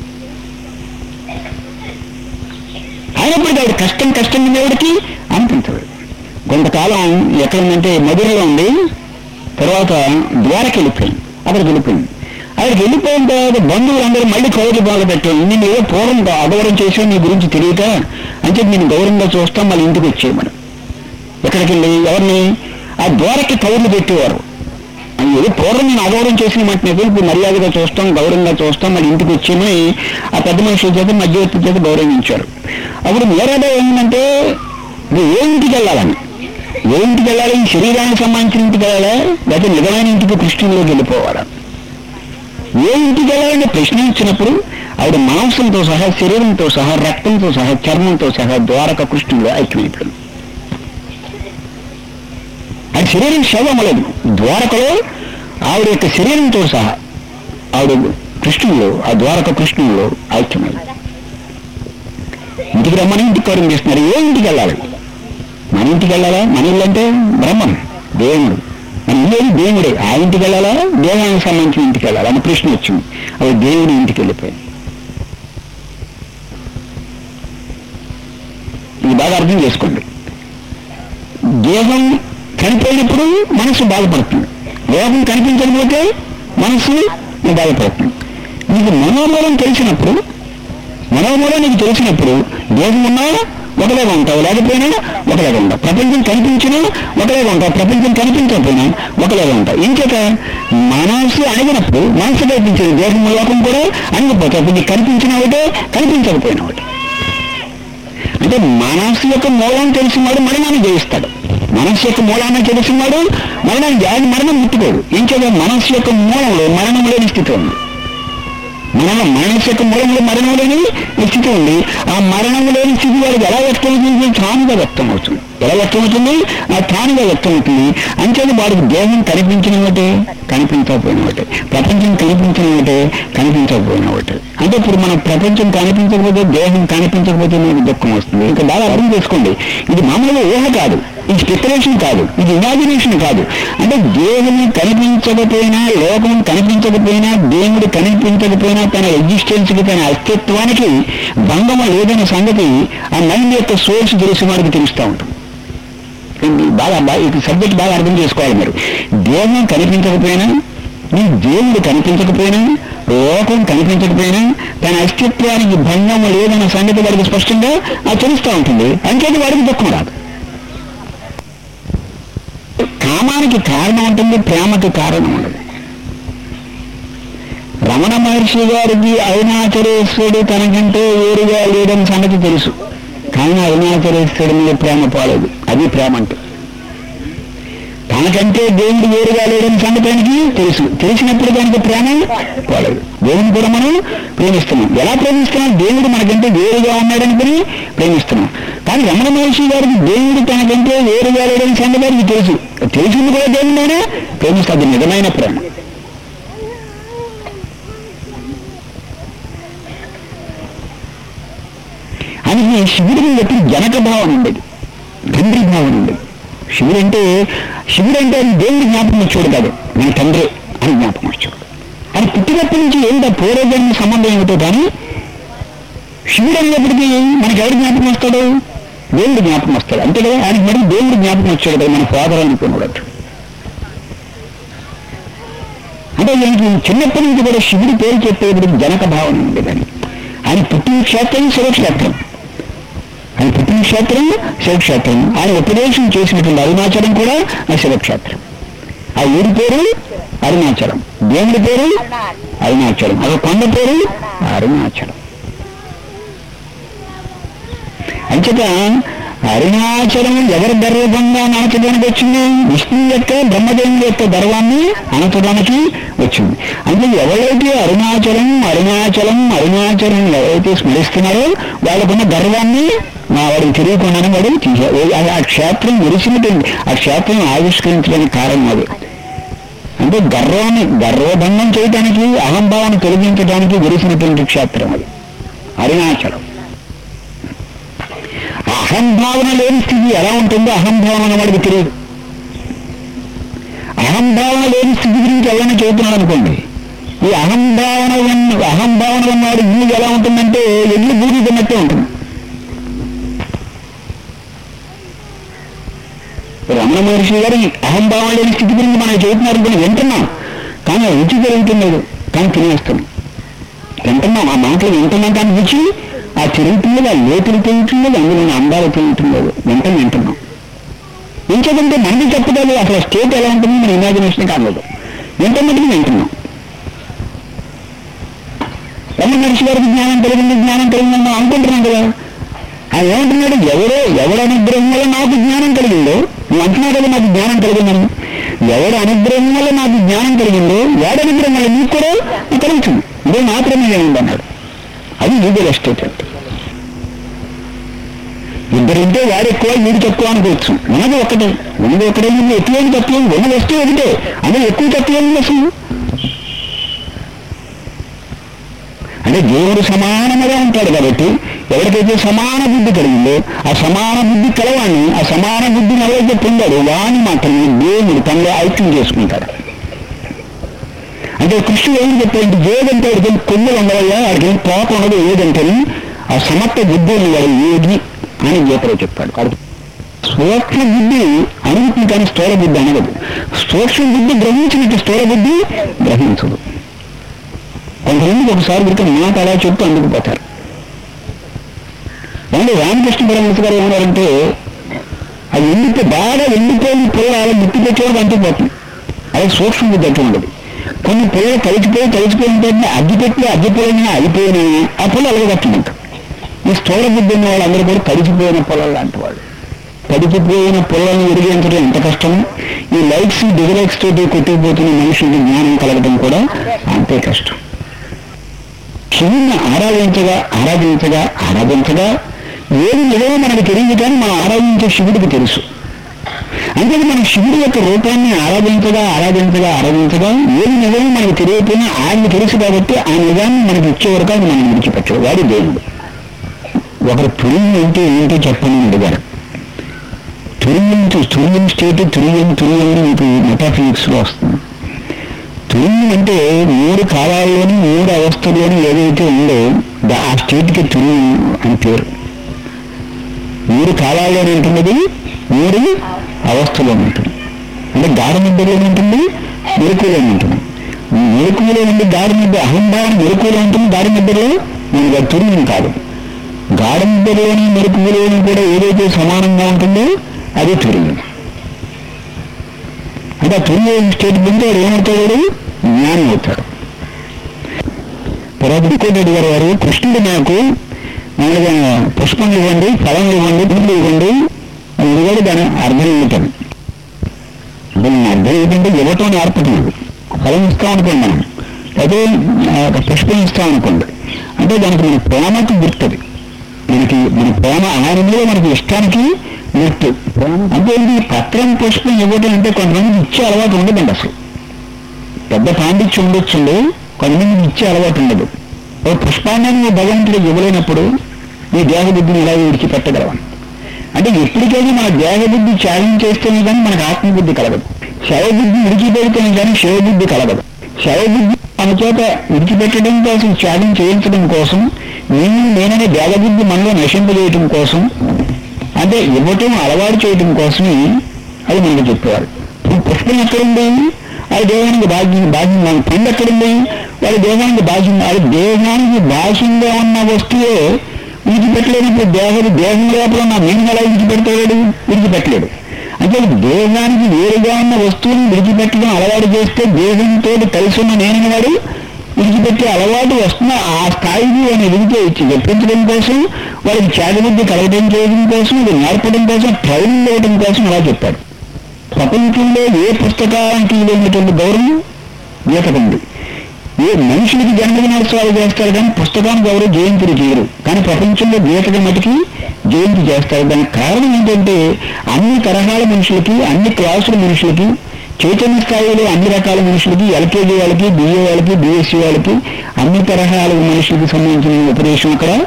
అయినప్పటికీ ఆవిడ కష్టం కష్టం దేవుడికి అనిపించలేదు కొంతకాలం ఎక్కడుందంటే మధురలో ఉంది తర్వాత ద్వారకి వెళ్ళిపోయింది అక్కడికి వెళ్ళిపోయింది అక్కడికి వెళ్ళిపోయిన తర్వాత బంధువులందరూ మళ్ళీ కౌరులు బాగా పెట్టాను నేను ఏదో పూర్వం అగౌరవం చేసావు నీ గురించి తెలియక అంటే నేను గౌరవంగా చూస్తాం మళ్ళీ ఇంటికి వచ్చేయమని ఎక్కడికి వెళ్ళి ఎవరిని ఆ ద్వారకి కౌరులు పెట్టేవారు అది ఏదో పూర్వం నేను అగౌరవం చేసిన మాట లేదు ఇప్పుడు మర్యాదగా చూస్తాం గౌరవంగా చూస్తాం మళ్ళీ ఇంటికి వచ్చేమని ఆ పెద్ద మనుషుల చేత మధ్యవర్తి చేత గౌరవించారు అప్పుడు మీరాదా ఏంటంటే నువ్వు ఏ ఇంటికి వెళ్ళాలని ఏ ఇంటికి వెళ్ళాలి ఈ శరీరానికి సంబంధించిన ఇంటికి వెళ్ళాలా లేకపోతే నిజమైన ఇంటికి కృష్ణంలోకి వెళ్ళిపోవాలా ఏ ఇంటికి వెళ్ళాలని ప్రశ్నించినప్పుడు ఆవిడ మాంసంతో సహా శరీరంతో సహా రక్తంతో సహా చర్మంతో సహా ద్వారక కృష్ణుడు ఐక్యమైపోయింది అది శరీరం శవమలేదు ద్వారకలో ఆవిడ యొక్క శరీరంతో సహా ఆవిడ కృష్ణుడు ఆ ద్వారక కృష్ణుడు ఐక్యమైంది ఇంటికి రమ్మని ఇంటికి కౌరం చేస్తున్నారు ఏ ఇంటికి వెళ్ళాలి మన ఇంటికి వెళ్ళాలా మన ఇల్లు అంటే బ్రహ్మం దేవుడు మన ఇల్లు ఏది దేవుడే ఆ ఇంటికి వెళ్ళాలా దేవానికి సంబంధించిన ఇంటికి వెళ్ళాలా అని ప్రశ్న వచ్చింది అది దేవుడి ఇంటికి వెళ్ళిపోయింది ఇది బాగా అర్థం చేసుకోండి దేహం చనిపోయినప్పుడు మనసు బాధపడుతుంది దేహం కనిపించకపోతే మనసు బాధపడుతుంది నీకు మనోమూలం తెలిసినప్పుడు మనోమూలం నీకు తెలిసినప్పుడు దేహం ఉన్నా ఒకలాగా ఉంటావు లేకపోయినా ఒకలాగా ఉంటావు ప్రపంచం కనిపించినా ఒకలాగా ఉంటావు ప్రపంచం కనిపించకపోయినా ఒకలాగా ఉంటావు ఇంకేత మనసు అణిగినప్పుడు మనసు కనిపించేది దేహం లోకం కూడా అణిగిపోతావు అప్పుడు నీకు కనిపించిన ఒకటే కనిపించకపోయినా ఒకటి అంటే మనస్సు యొక్క మూలం తెలిసినవాడు మరణాన్ని జయిస్తాడు మనస్సు యొక్క మూలాన్ని తెలిసినవాడు మరణాన్ని జయాన్ని మరణం ముట్టుకోడు ఇంకేదో మనస్సు యొక్క మూలంలో మరణం లేని స్థితి ఉంది మరణం మనస్సు యొక్క మూలంలో మరణం లేని స్థితి ఉంది ఆ మరణం లేని స్థితి వాడికి ఎలా వ్యక్తం అవుతుంది తానుగా వ్యక్తం అవుతుంది ఎలా వ్యక్తం అవుతుంది ఆ తానుగా వ్యక్తం అవుతుంది అంచేది వాడికి దేహం కనిపించిన ఒకటే కనిపించకపోయిన ఒకటే ప్రపంచం కనిపించిన ఒకటే కనిపించకపోయిన ఒకటే అంటే ఇప్పుడు మన ప్రపంచం కనిపించకపోతే దేహం కనిపించకపోతే మీకు దుఃఖం వస్తుంది ఇంకా బాగా అర్థం చేసుకోండి ఇది మామూలుగా ఊహ కాదు ఇది స్పెక్యులేషన్ కాదు ఇది ఇమాజినేషన్ కాదు అంటే దేహం కనిపించకపోయినా లోకం కనిపించకపోయినా దేవుడు కనిపించకపోయినా తన ఎగ్జిస్టెన్స్కి తన అస్తిత్వానికి భంగం లేదనే సంగతి ఆ మైండ్ యొక్క సోర్స్ తెలిసిన వాడికి తెలుస్తూ ఉంటుంది ఇది బాగా బాగా ఈ సబ్జెక్ట్ బాగా అర్థం చేసుకోవాలి మీరు దేహం కనిపించకపోయినా నీ దేవుడు కనిపించకపోయినా లోకం కనిపించకపోయినా తన అస్తిత్వానికి భంగం లేదన్న సంగతి వాడికి స్పష్టంగా అది తెలుస్తూ ఉంటుంది అంచేది వాడికి దుఃఖం రాదు కామానికి కారణం ఉంటుంది ప్రేమకి కారణం ఉండదు రమణ మహర్షి గారికి అరుణాచలేశ్వరుడు తనకంటే వేరుగా లేడని సంగతి తెలుసు కానీ అరుణాచలేశ్వరుడి మీద ప్రేమ పోలేదు అది ప్రేమ అంటే తనకంటే దేవుడు వేరుగా లేడని సంగతి ఆయనకి తెలుసు తెలిసినప్పుడు దానికి ప్రేమ పోలేదు దేవుని కూడా మనం ప్రేమిస్తున్నాం ఎలా ప్రేమిస్తున్నాం దేవుడు మనకంటే వేరుగా ఉన్నాడని కూడా ప్రేమిస్తున్నాం కానీ రమణ మహర్షి గారికి దేవుడు తనకంటే వేరుగా లేడని సంగతి ఆయనకి తెలుసు తెలిసింది కూడా దేవుడిలోనే ప్రేమిస్తే అది నిజమైన ప్రేమ ఆయనకి శివుడి మీద ఎప్పుడు జనక భావన ఉండేది తండ్రి భావన ఉండేది శివుడు అంటే శివుడు అంటే అది దేవుడి జ్ఞాపకం వచ్చాడు కాదు మన తండ్రి అని జ్ఞాపకం వచ్చాడు అది పుట్టినప్పటి నుంచి ఏంటో పూర్వజన్మ సంబంధం ఏమిటో కానీ శివుడు అనేప్పటికీ మనకి ఎవరు జ్ఞాపకం వస్తాడు దేవుడు జ్ఞాపకం వస్తాడు అంతే కదా ఆయనకి మరి దేవుడు జ్ఞాపకం వచ్చాడు కదా మన ఫాదర్ అనుకున్నాడు అంటే ఆయనకి చిన్నప్పటి నుంచి కూడా శివుడి పేరు చెప్పేప్పుడు జనక భావన ఉండేదని ఆయన పుట్టిన క్షేత్రం శివక్షేత్రం ఆయన పుట్టిన క్షేత్రం శివక్షేత్రం ఆయన ఉపదేశం చేసినటువంటి అరుణాచలం కూడా ఆ శివక్షేత్రం ఆ ఊరి పేరు అరుణాచలం దేవుడి పేరు అరుణాచలం ఆ కొండ పేరు అరుణాచలం అంచేత అరుణాచలం ఎవరి గర్వంగా అణచడానికి వచ్చింది విష్ణు యొక్క బ్రహ్మదేవుని యొక్క గర్వాన్ని అణచడానికి వచ్చింది అంటే ఎవరైతే అరుణాచలం అరుణాచలం అరుణాచలం ఎవరైతే స్మరిస్తున్నారో వాళ్ళకున్న గర్వాన్ని మా వాడికి తెలియకుండానే వాడు తీశారు ఆ క్షేత్రం వెలిసినటువంటి ఆ క్షేత్రం ఆవిష్కరించడానికి కారణం అది అంటే గర్వాన్ని గర్వభంగం చేయడానికి అహంభావాన్ని తొలగించడానికి వెలిసినటువంటి క్షేత్రం అది అరుణాచలం అహంభావన లేని స్థితి ఎలా ఉంటుందో అహంభావన అన్నవాడికి తెలియదు అహంభావన లేని స్థితి గురించి ఎవరైనా చెబుతున్నాడు అనుకోండి ఈ అహంభావన ఉన్న అహంభావన ఉన్నవాడు ఇల్లు ఎలా ఉంటుందంటే ఎల్లు బూది తిన్నట్టే ఉంటుంది రమణ మహర్షి గారు ఈ అహంభావం లేని స్థితి గురించి మనం చెబుతున్నారు అనుకుని వింటున్నాం కానీ ఆ రుచి జరుగుతున్నది కానీ తినేస్తున్నాం వింటున్నాం ఆ మాటలు వింటున్నాం కానీ రుచి ఆ తిరుగుతున్నది ఆ లోతులు తిరుగుతున్నది అందులో అందాలు తిరుగుతున్నది వింటం వింటున్నాం ఇంకేదంటే మనకి చెప్పలేదు అసలు స్టేట్ ఎలా ఉంటుంది మన ఇమాజినేషన్ కాలేదు వింటున్నట్టుగా వింటున్నాం రమణ మహర్షి గారికి జ్ఞానం కలిగింది జ్ఞానం కలిగిందని మనం అనుకుంటున్నాం కదా ఆయన ఏమంటున్నాడు ఎవరో ఎవరి అనుగ్రహం వల్ల నాకు జ్ఞానం కలిగిందో నువ్వు అంటున్నావు కదా నాకు జ్ఞానం కలిగిందని ఎవరి అనుగ్రహం వల్ల నాకు జ్ఞానం కలిగిందో వాడి అనుగ్రహం వల్ల నీకు కూడా కలుగుతుంది ఇదే మాత్రమే ఏముందన్నాడు అది లీగల్ ఎస్టేట్ అంటే ఇద్దరుంటే వాడు ఎక్కువ వీడు తక్కువ అనుకోవచ్చు ఉన్నది ఒకటే ఉన్నది ఒకటే ఉంది ఎక్కువ తక్కువ ఉన్నది వస్తే ఒకటే అందులో ఎక్కువ తక్కువ ఉంది అసలు అంటే దేవుడు సమానముగా ఉంటాడు కాబట్టి ఎవరికైతే సమాన బుద్ధి కలిగిందో ఆ సమాన బుద్ధి కలవాణ్ణి ఆ సమాన బుద్ధిని ఎవరైతే పొందాడో వాణ్ణి మాత్రమే దేవుడు తనలో ఐక్యం చేసుకుంటాడు అంటే కృష్ణుడు ఏం చెప్పాడంటే ఏదంటే వాడికి కొమ్ములు ఉండవల్ల వాడికి తోక ఉండదు ఏదంటే ఆ సమర్థ బుద్ధి ఉన్నవాడు ఏది అని గీతలో చెప్పాడు వాడు సూక్ష్మ బుద్ధి అనుకుంటుంది కానీ స్థూల బుద్ధి అనగదు సూక్ష్మ బుద్ధి గ్రహించినట్టు స్థూల బుద్ధి గ్రహించదు కొంతమందికి ఒకసారి గురించి మాట అలా చెప్తూ అందుకుపోతారు వాళ్ళు రామకృష్ణ పరమహంస గారు ఏమన్నారంటే అది ఎండితే బాగా ఎండిపోయిన పుల్ల అలా ముట్టి పెట్టేవాడు అంటుకుపోతుంది అది సూక్ష్మ బుద్ధి అట్లా ఉండదు కొన్ని పుల్లలు కలిసిపోయి కలిసిపోయిన తర్వాత అగ్గి పెట్టి అగ్గి పొలైనా అయిపోయినా ఆ పుల్ల అలాగే కట్టుకుంట ఈ స్థూల బుద్ధి ఉన్న వాళ్ళందరూ కూడా కలిసిపోయిన పొలాలు లాంటి వాళ్ళు తడిచిపోయిన పొలాలను విరిగించడం ఎంత కష్టం ఈ లైట్స్ డిజలైట్స్ తోటి కొట్టుకుపోతున్న మనుషులకి జ్ఞానం కలగడం కూడా అంతే కష్టం శివుణ్ణి ఆరాధించగా ఆరాధించగా ఆరాధించగా ఏది నిజమో మనకు తెలియదు కానీ మనం ఆరాధించే శివుడికి తెలుసు అంటే మనం శివుడి యొక్క రూపాన్ని ఆరాధించగా ఆరాధించగా ఆరాధించగా ఏది నిజమో మనకు తెలియకపోయినా ఆయన తెలుసు కాబట్టి ఆ నిజాన్ని మనకి ఇచ్చే వరకు ఆయన మనం విడిచిపెట్టడు వాడి దేవుడు ఒకరు తురియం అంటే ఏంటో చెప్పండి అడిగారు తురియం తురియం స్టేట్ తురియం తురియం అని మీకు మెటాఫిజిక్స్ లో వస్తుంది తురియం అంటే మూడు కాలాల్లోని మూడు అవస్థల్లోని ఏదైతే ఉందో దా- ఆ స్టేట్కి తురియం అని పేరు మూడు కాలాల్లోనే ఉంటున్నది మూడు అవస్థలో ఉంటుంది అంటే గాఢ నిద్రలో ఉంటుంది మెరుకులో ఉంటుంది మెరుకులో ఉండి గాఢ నిద్ర అహంభావం మెరుకులో ఉంటుంది గాఢ నిద్రలో నేను తురియం కాదు గాఢ నిద్రలోని మెరుకులోని కూడా ఏదైతే సమానంగా ఉంటుందో అది తురియం అంటే ఆ తురియం స్టేట్ పొంది వాడు ఏమవుతాడు జ్ఞానం అవుతాడు తర్వాత ఇంకోటి గారు వారు కృష్ణుడు నాకు మామూలుగా పుష్పం ఇవ్వండి ఫలం ఇవ్వండి పువ్వులు ఇవ్వండి అది ఇవ్వండి దాని అర్థం ఏమిటని దీని అర్థం ఏంటంటే ఇవ్వటం నేర్పట్లేదు ఫలం ఇస్తాం అనుకోండి మనం అయితే ఆ, ఒక పుష్పం ఇస్తాం అనుకోండి అంటే దానికి మన ప్రేమకి గుర్తుంది మనకి మన ప్రేమ ఆయన మీద మనకి ఇష్టానికి గుర్తు అంటే ఇది పత్రం పుష్పం ఇవ్వటం అంటే కొంతమందికి ఇచ్చే అలవాటు ఉండదండి అసలు పెద్ద పాండిత్యం ఉండొచ్చుండి కొంతమందికి ఇచ్చే అలవాటు ఉండదు ఓ పుష్పాన్ని నువ్వు భగవంతుడు ఇవ్వలేనప్పుడు నీ దేహబుద్ధిని ఇలా విడిచిపెట్టగలవని అంటే ఎప్పటికైనా మన దేహబుద్ధి త్యాగం చేస్తేనే కానీ మనకు ఆత్మబుద్ధి కలగదు శవబుద్ధి విడిచిపెడితేనే కానీ శివబుద్ధి కలగదు శవబుద్ధి మన చేత విడిచిపెట్టడం కోసం త్యాగం చేయించడం కోసం నేను నేననే దేహబుద్ధి మనలో నశింపజేయటం కోసం అంటే ఇవ్వటం అలవాటు చేయటం కోసమే అది మనకు చెప్పేవారు ఇప్పుడు పుష్పం ఎక్కడుంది అది దేహానికి భాగ్యం భాగ్యం మన పండు ఎక్కడుంది వాడి దేహానికి భాగ్యం అది దేహానికి భాష్యంగా ఉన్న వస్తువే విడిచిపెట్టలేనప్పుడు దేహం దేహం లోపల ఉన్న నేను ఎలా విడిచిపెడతాడు విడిచిపెట్టలేడు అంటే దేహానికి వేరుగా ఉన్న వస్తువుని విడిచిపెట్టడం అలవాటు చేస్తే దేహంతో కలిసి ఉన్న నేనని వాడు విడిచిపెట్టే అలవాటు వస్తున్న ఆ స్థాయిని ఆయన విడిచి ఇచ్చి చెప్పించడం కోసం వాడికి చేతబుద్ధి కలగడం చేయడం కోసం ఇది నేర్పడం కోసం ట్రైనింగ్ ఇవ్వడం కోసం అలా చెప్పాడు ప్రపంచంలో ఏ పుస్తకానికి లేనటువంటి గౌరవం గీతకుంది ఏ మనుషులకి జన్మదినోత్సవాలు చేస్తారు కానీ పుస్తకానికి ఎవరు జయంతిని చేయరు కానీ ప్రపంచంలో గీతకి మటుకి జయంతి చేస్తారు దానికి కారణం ఏంటంటే అన్ని తరహాల మనుషులకి అన్ని క్లాసుల మనుషులకి చైతన్య స్థాయిలో అన్ని రకాల మనుషులకి ఎల్కేజీ వాళ్ళకి బిఏ వాళ్ళకి బిఎస్సీ వాళ్ళకి అన్ని తరహాల మనుషులకి సంబంధించిన ఉపదేశం అక్కడ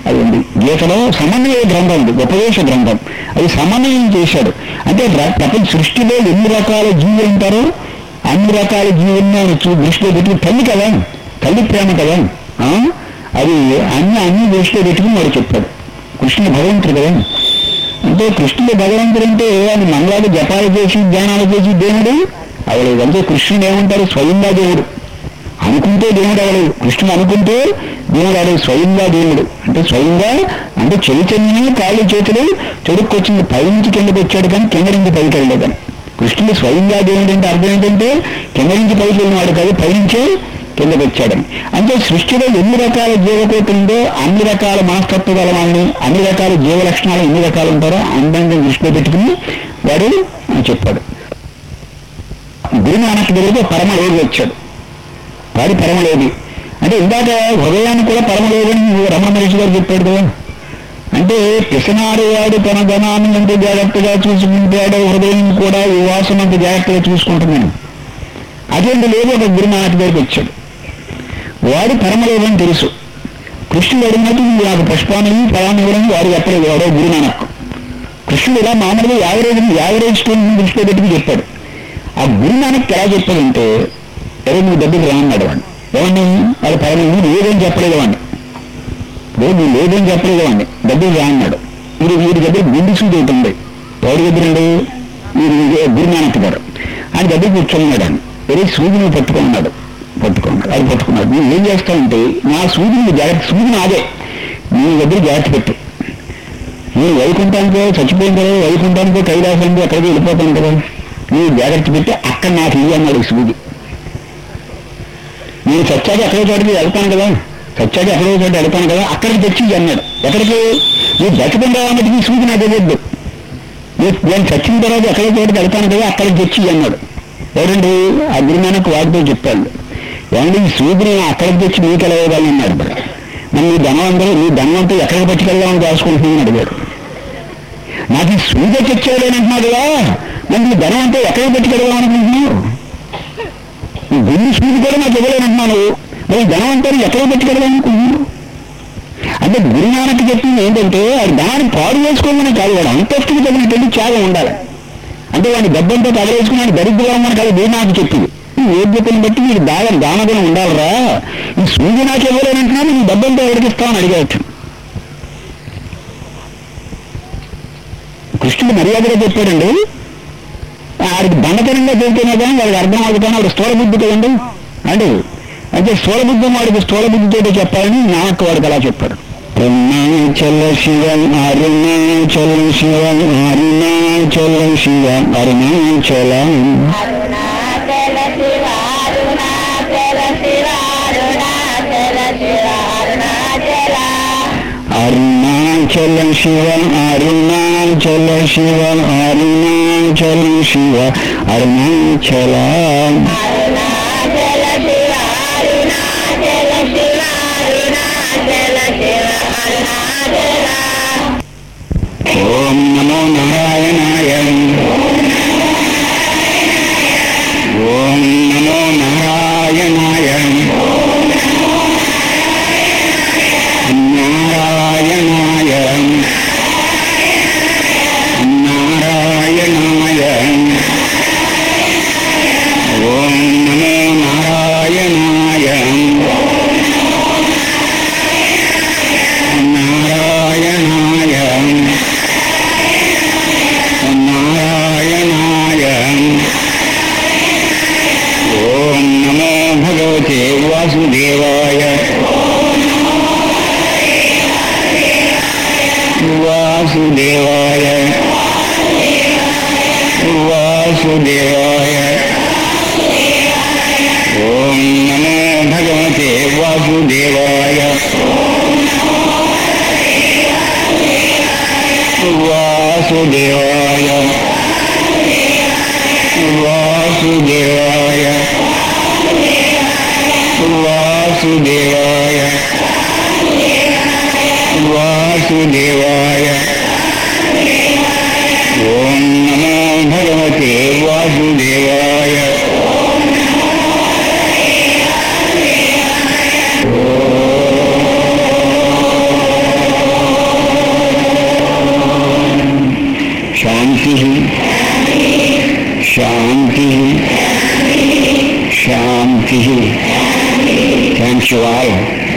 అది ఉంది గీతలో సమన్వయ గ్రంథం ఉంది ఉపదేశ గ్రంథం అది సమన్వయం చేశాడు అంటే ర- ప్రపంచ సృష్టిలో ఎన్ని రకాల జీవులు ఉంటారో అన్ని రకాల జీవులను ఆయన చూ- దృష్టిలో పెట్టుకుని తల్లి కదా తల్లి ప్రేమ కదా ఆ? అది అన్ని అన్ని దృష్టిలో పెట్టుకుని వాడు చెప్పాడు కృష్ణుడు భగవంతుడు కదా అంటే కృష్ణుడు భగవంతుడు అంటే ఆయన మంగళాలు జపాలు చేసి ధ్యానాలు చేసి దేవుడు అవలేదు అంటే కృష్ణుడు ఏమంటారు స్వయంగా దేవుడు అనుకుంటే దేవుడు అవలేదు కృష్ణుడు అనుకుంటే దేవుడు అవలేదు స్వయంగా దేవుడు అంటే స్వయంగా అంటే చైతన్యమే కాళ్ళు చేతులు చెడుక్కొచ్చింది పైనుంచి కిందకి వచ్చాడు కానీ కింద నుంచి పైకి వెళ్ళలేదని కృష్ణుడు స్వయంగా దేవుడు అంటే అర్థం ఏంటంటే కింద నుంచి పైకి వెళ్ళినవాడు కాదు పైనుంచే కిందకి వచ్చాడని అంటే సృష్టిలో ఎన్ని రకాల జీవకోటి ఉందో అన్ని రకాల మనస్తత్వ గల వాళ్ళని అన్ని రకాల జీవ లక్షణాలు ఎన్ని రకాలు ఉంటారో అందంగా దృష్టిలో పెట్టుకుని వాడు చెప్పాడు గురునానక్ దగ్గరికి ఒక పరమయోగి వచ్చాడు వాడి పరమయోగి అంటే ఇందాక హృదయాన్ని కూడా పరమయోగి అని రమణ మహర్షి గారు చెప్పాడు కదా అంటే పిసనాడు వాడు తన ధనాన్ని ఎంత జాగ్రత్తగా చూసుకుంటాడో హృదయం కూడా ఈ వాసన అంత జాగ్రత్తగా చూసుకుంటున్నాను అదేంటి లేదు ఒక గురునానక్ దగ్గరికి వచ్చాడు వాడు పరమయోగి అని తెలుసు కృష్ణుడు అడిగినట్టు "నువ్వు నాకు పుష్పాన్ని ఫలాన్ని ఇవ్వడం వాడు చెప్పలేదు వాడో గురునానక్ కృష్ణుడు ఇలా మామూలుగా యావరేజ్ యావరేజ్ స్టూడెంట్ దృష్టిలో పెట్టుకు చెప్పాడు ఆ గురునానక్ ఎలా చెప్పాడంటే ఎవరు నువ్వు దగ్గరికి రామన్నాడు వాడిని ఏమని వాడు పరమ నువ్వు లేదని చెప్పలేదు వాడిని లేదు నువ్వు లేదని చెప్పలేదు వాడిని దగ్గరికి రామన్నాడు వీడు వీడి దగ్గర గుండు సూది ఒకటి ఉంది ఎవరి దగ్గర ఉంది వీడి గురునానక్ గారు ఆయన దగ్గర కూర్చొన్నాడు ఆయన వేరే సూదిని పట్టుకున్నాడు పట్టుకున్నాడు అది పట్టుకున్నాడు నువ్వు ఏం చేస్తావంటే నా సూదిని జాగ్రత్త సూది నాదే నీ దగ్గర జాగ్రత్త పెట్టు నేను వైకుంఠానికో చచ్చిపోయిన కదా వైకుంఠానికో కైలాసానికో ఎక్కడికి వెళ్ళిపోతాను కదా నేను జాగ్రత్త పెట్టి అక్కడ నాకు ఇయ్యి అన్నాడు ఈ సూది నేను చచ్చాక ఎక్కడో చోటికి వెళ్తాను కదా చచ్చాక ఎక్కడో చోట వెళ్తాను కదా అక్కడికి తెచ్చి ఇయ్యి అన్నాడు ఎక్కడికి నేను చచ్చిపోయిన కాబట్టి ఈ సూది నాకు తెలియద్దు నేను నేను చచ్చిన తర్వాత ఎక్కడో చోటికి వెళ్తాను కదా అక్కడికి తెచ్చి ఇయ్యి అన్నాడు ఎవరండి ఆ గురునానక్ వాడితో చెప్పాడు ఏమండి ఈ సూదిని అక్కడికి తెచ్చి మీకు ఎలా ఇవ్వాలి అన్నాడు మరి మరి నీ ధనవంతులు నీ ధనవంతులు ఎక్కడికి పట్టుకెళ్దామని దాచుకుంటున్నాను అడిగాడు నాకు ఈ సూది తెచ్చేవాడని అంటున్నాడు కదా మరి నీ ధనవంతులు ఎక్కడికి పట్టుకెళ్దాం అనుకుంటున్నావు ఈ గుండు సూది కూడా నాకు ఇవ్వలేనంటున్నాను మరి ఈ ధనవంతులు ఎక్కడికి పట్టుకెళ్దాం అనుకుంటున్నావు అంటే గురునానక్ చెప్పింది ఏంటంటే అది దాన్ని పాడు చేసుకోమని కాదు వాడు అంతస్తుకు తగినటువంటి త్యాగం ఉండాలి అంటే వాడిని దెబ్బంతో తగలేసుకుని దరిద్రంగా మనకు అది గురునానక్ చెప్పింది ఈ యోగ్యతను బట్టి నీకు దాగ దానగుణం ఉండాలిరా ఈ సూర్య నాకు ఇవ్వలేనంటున్నాను నీ డబ్బంతో ఎవరికి ఇస్తామని అడిగవచ్చు కృష్ణుడు మర్యాదగా చెప్పాడండి ఆడికి బండతనంగా చెబుతున్నా కానీ వాడికి అర్థం అవుతాను వాడు స్థూల బుద్ధి కదండి అంటే అంటే స్థూల బుద్ధి వాడికి స్థూల బుద్ధితో చెప్పాలని నాకు వాడికి అలా చెప్పాడు అరుణాచల శివ అరుణాచల శివ అరుణాచల శివ అరుణాచల అరుణాచల శివ అరుణాచల శివ అరుణాచల శివ అరుణాచల అరుణాచల శివ అరుణాచల శివ అరుణాచల శివ అరుణాచల అరుణాచల శివ అరుణాచల శివ అరుణాచల శివ అరుణాచల ఓం నమో నారాయణాయ ఓం నమో నారాయణాయ నారాయణాయ నారాయణాయ ఓం నమో నారాయణాయ నారాయణాయ నారాయణాయ ఓం నమో భగవతే వాసుదేవాయ వాసుదేవాయ వాసుదేవాయ ఓం నమో భగవతే వాసుదేవాయ వాసుదేవాయ వాసుదేవాయ వాసుదేవాయ వాసుదేవాయ ఓం నమో భగవతే వాసుదేవాయ ఓం థ్యాంక్ యూ ఆల్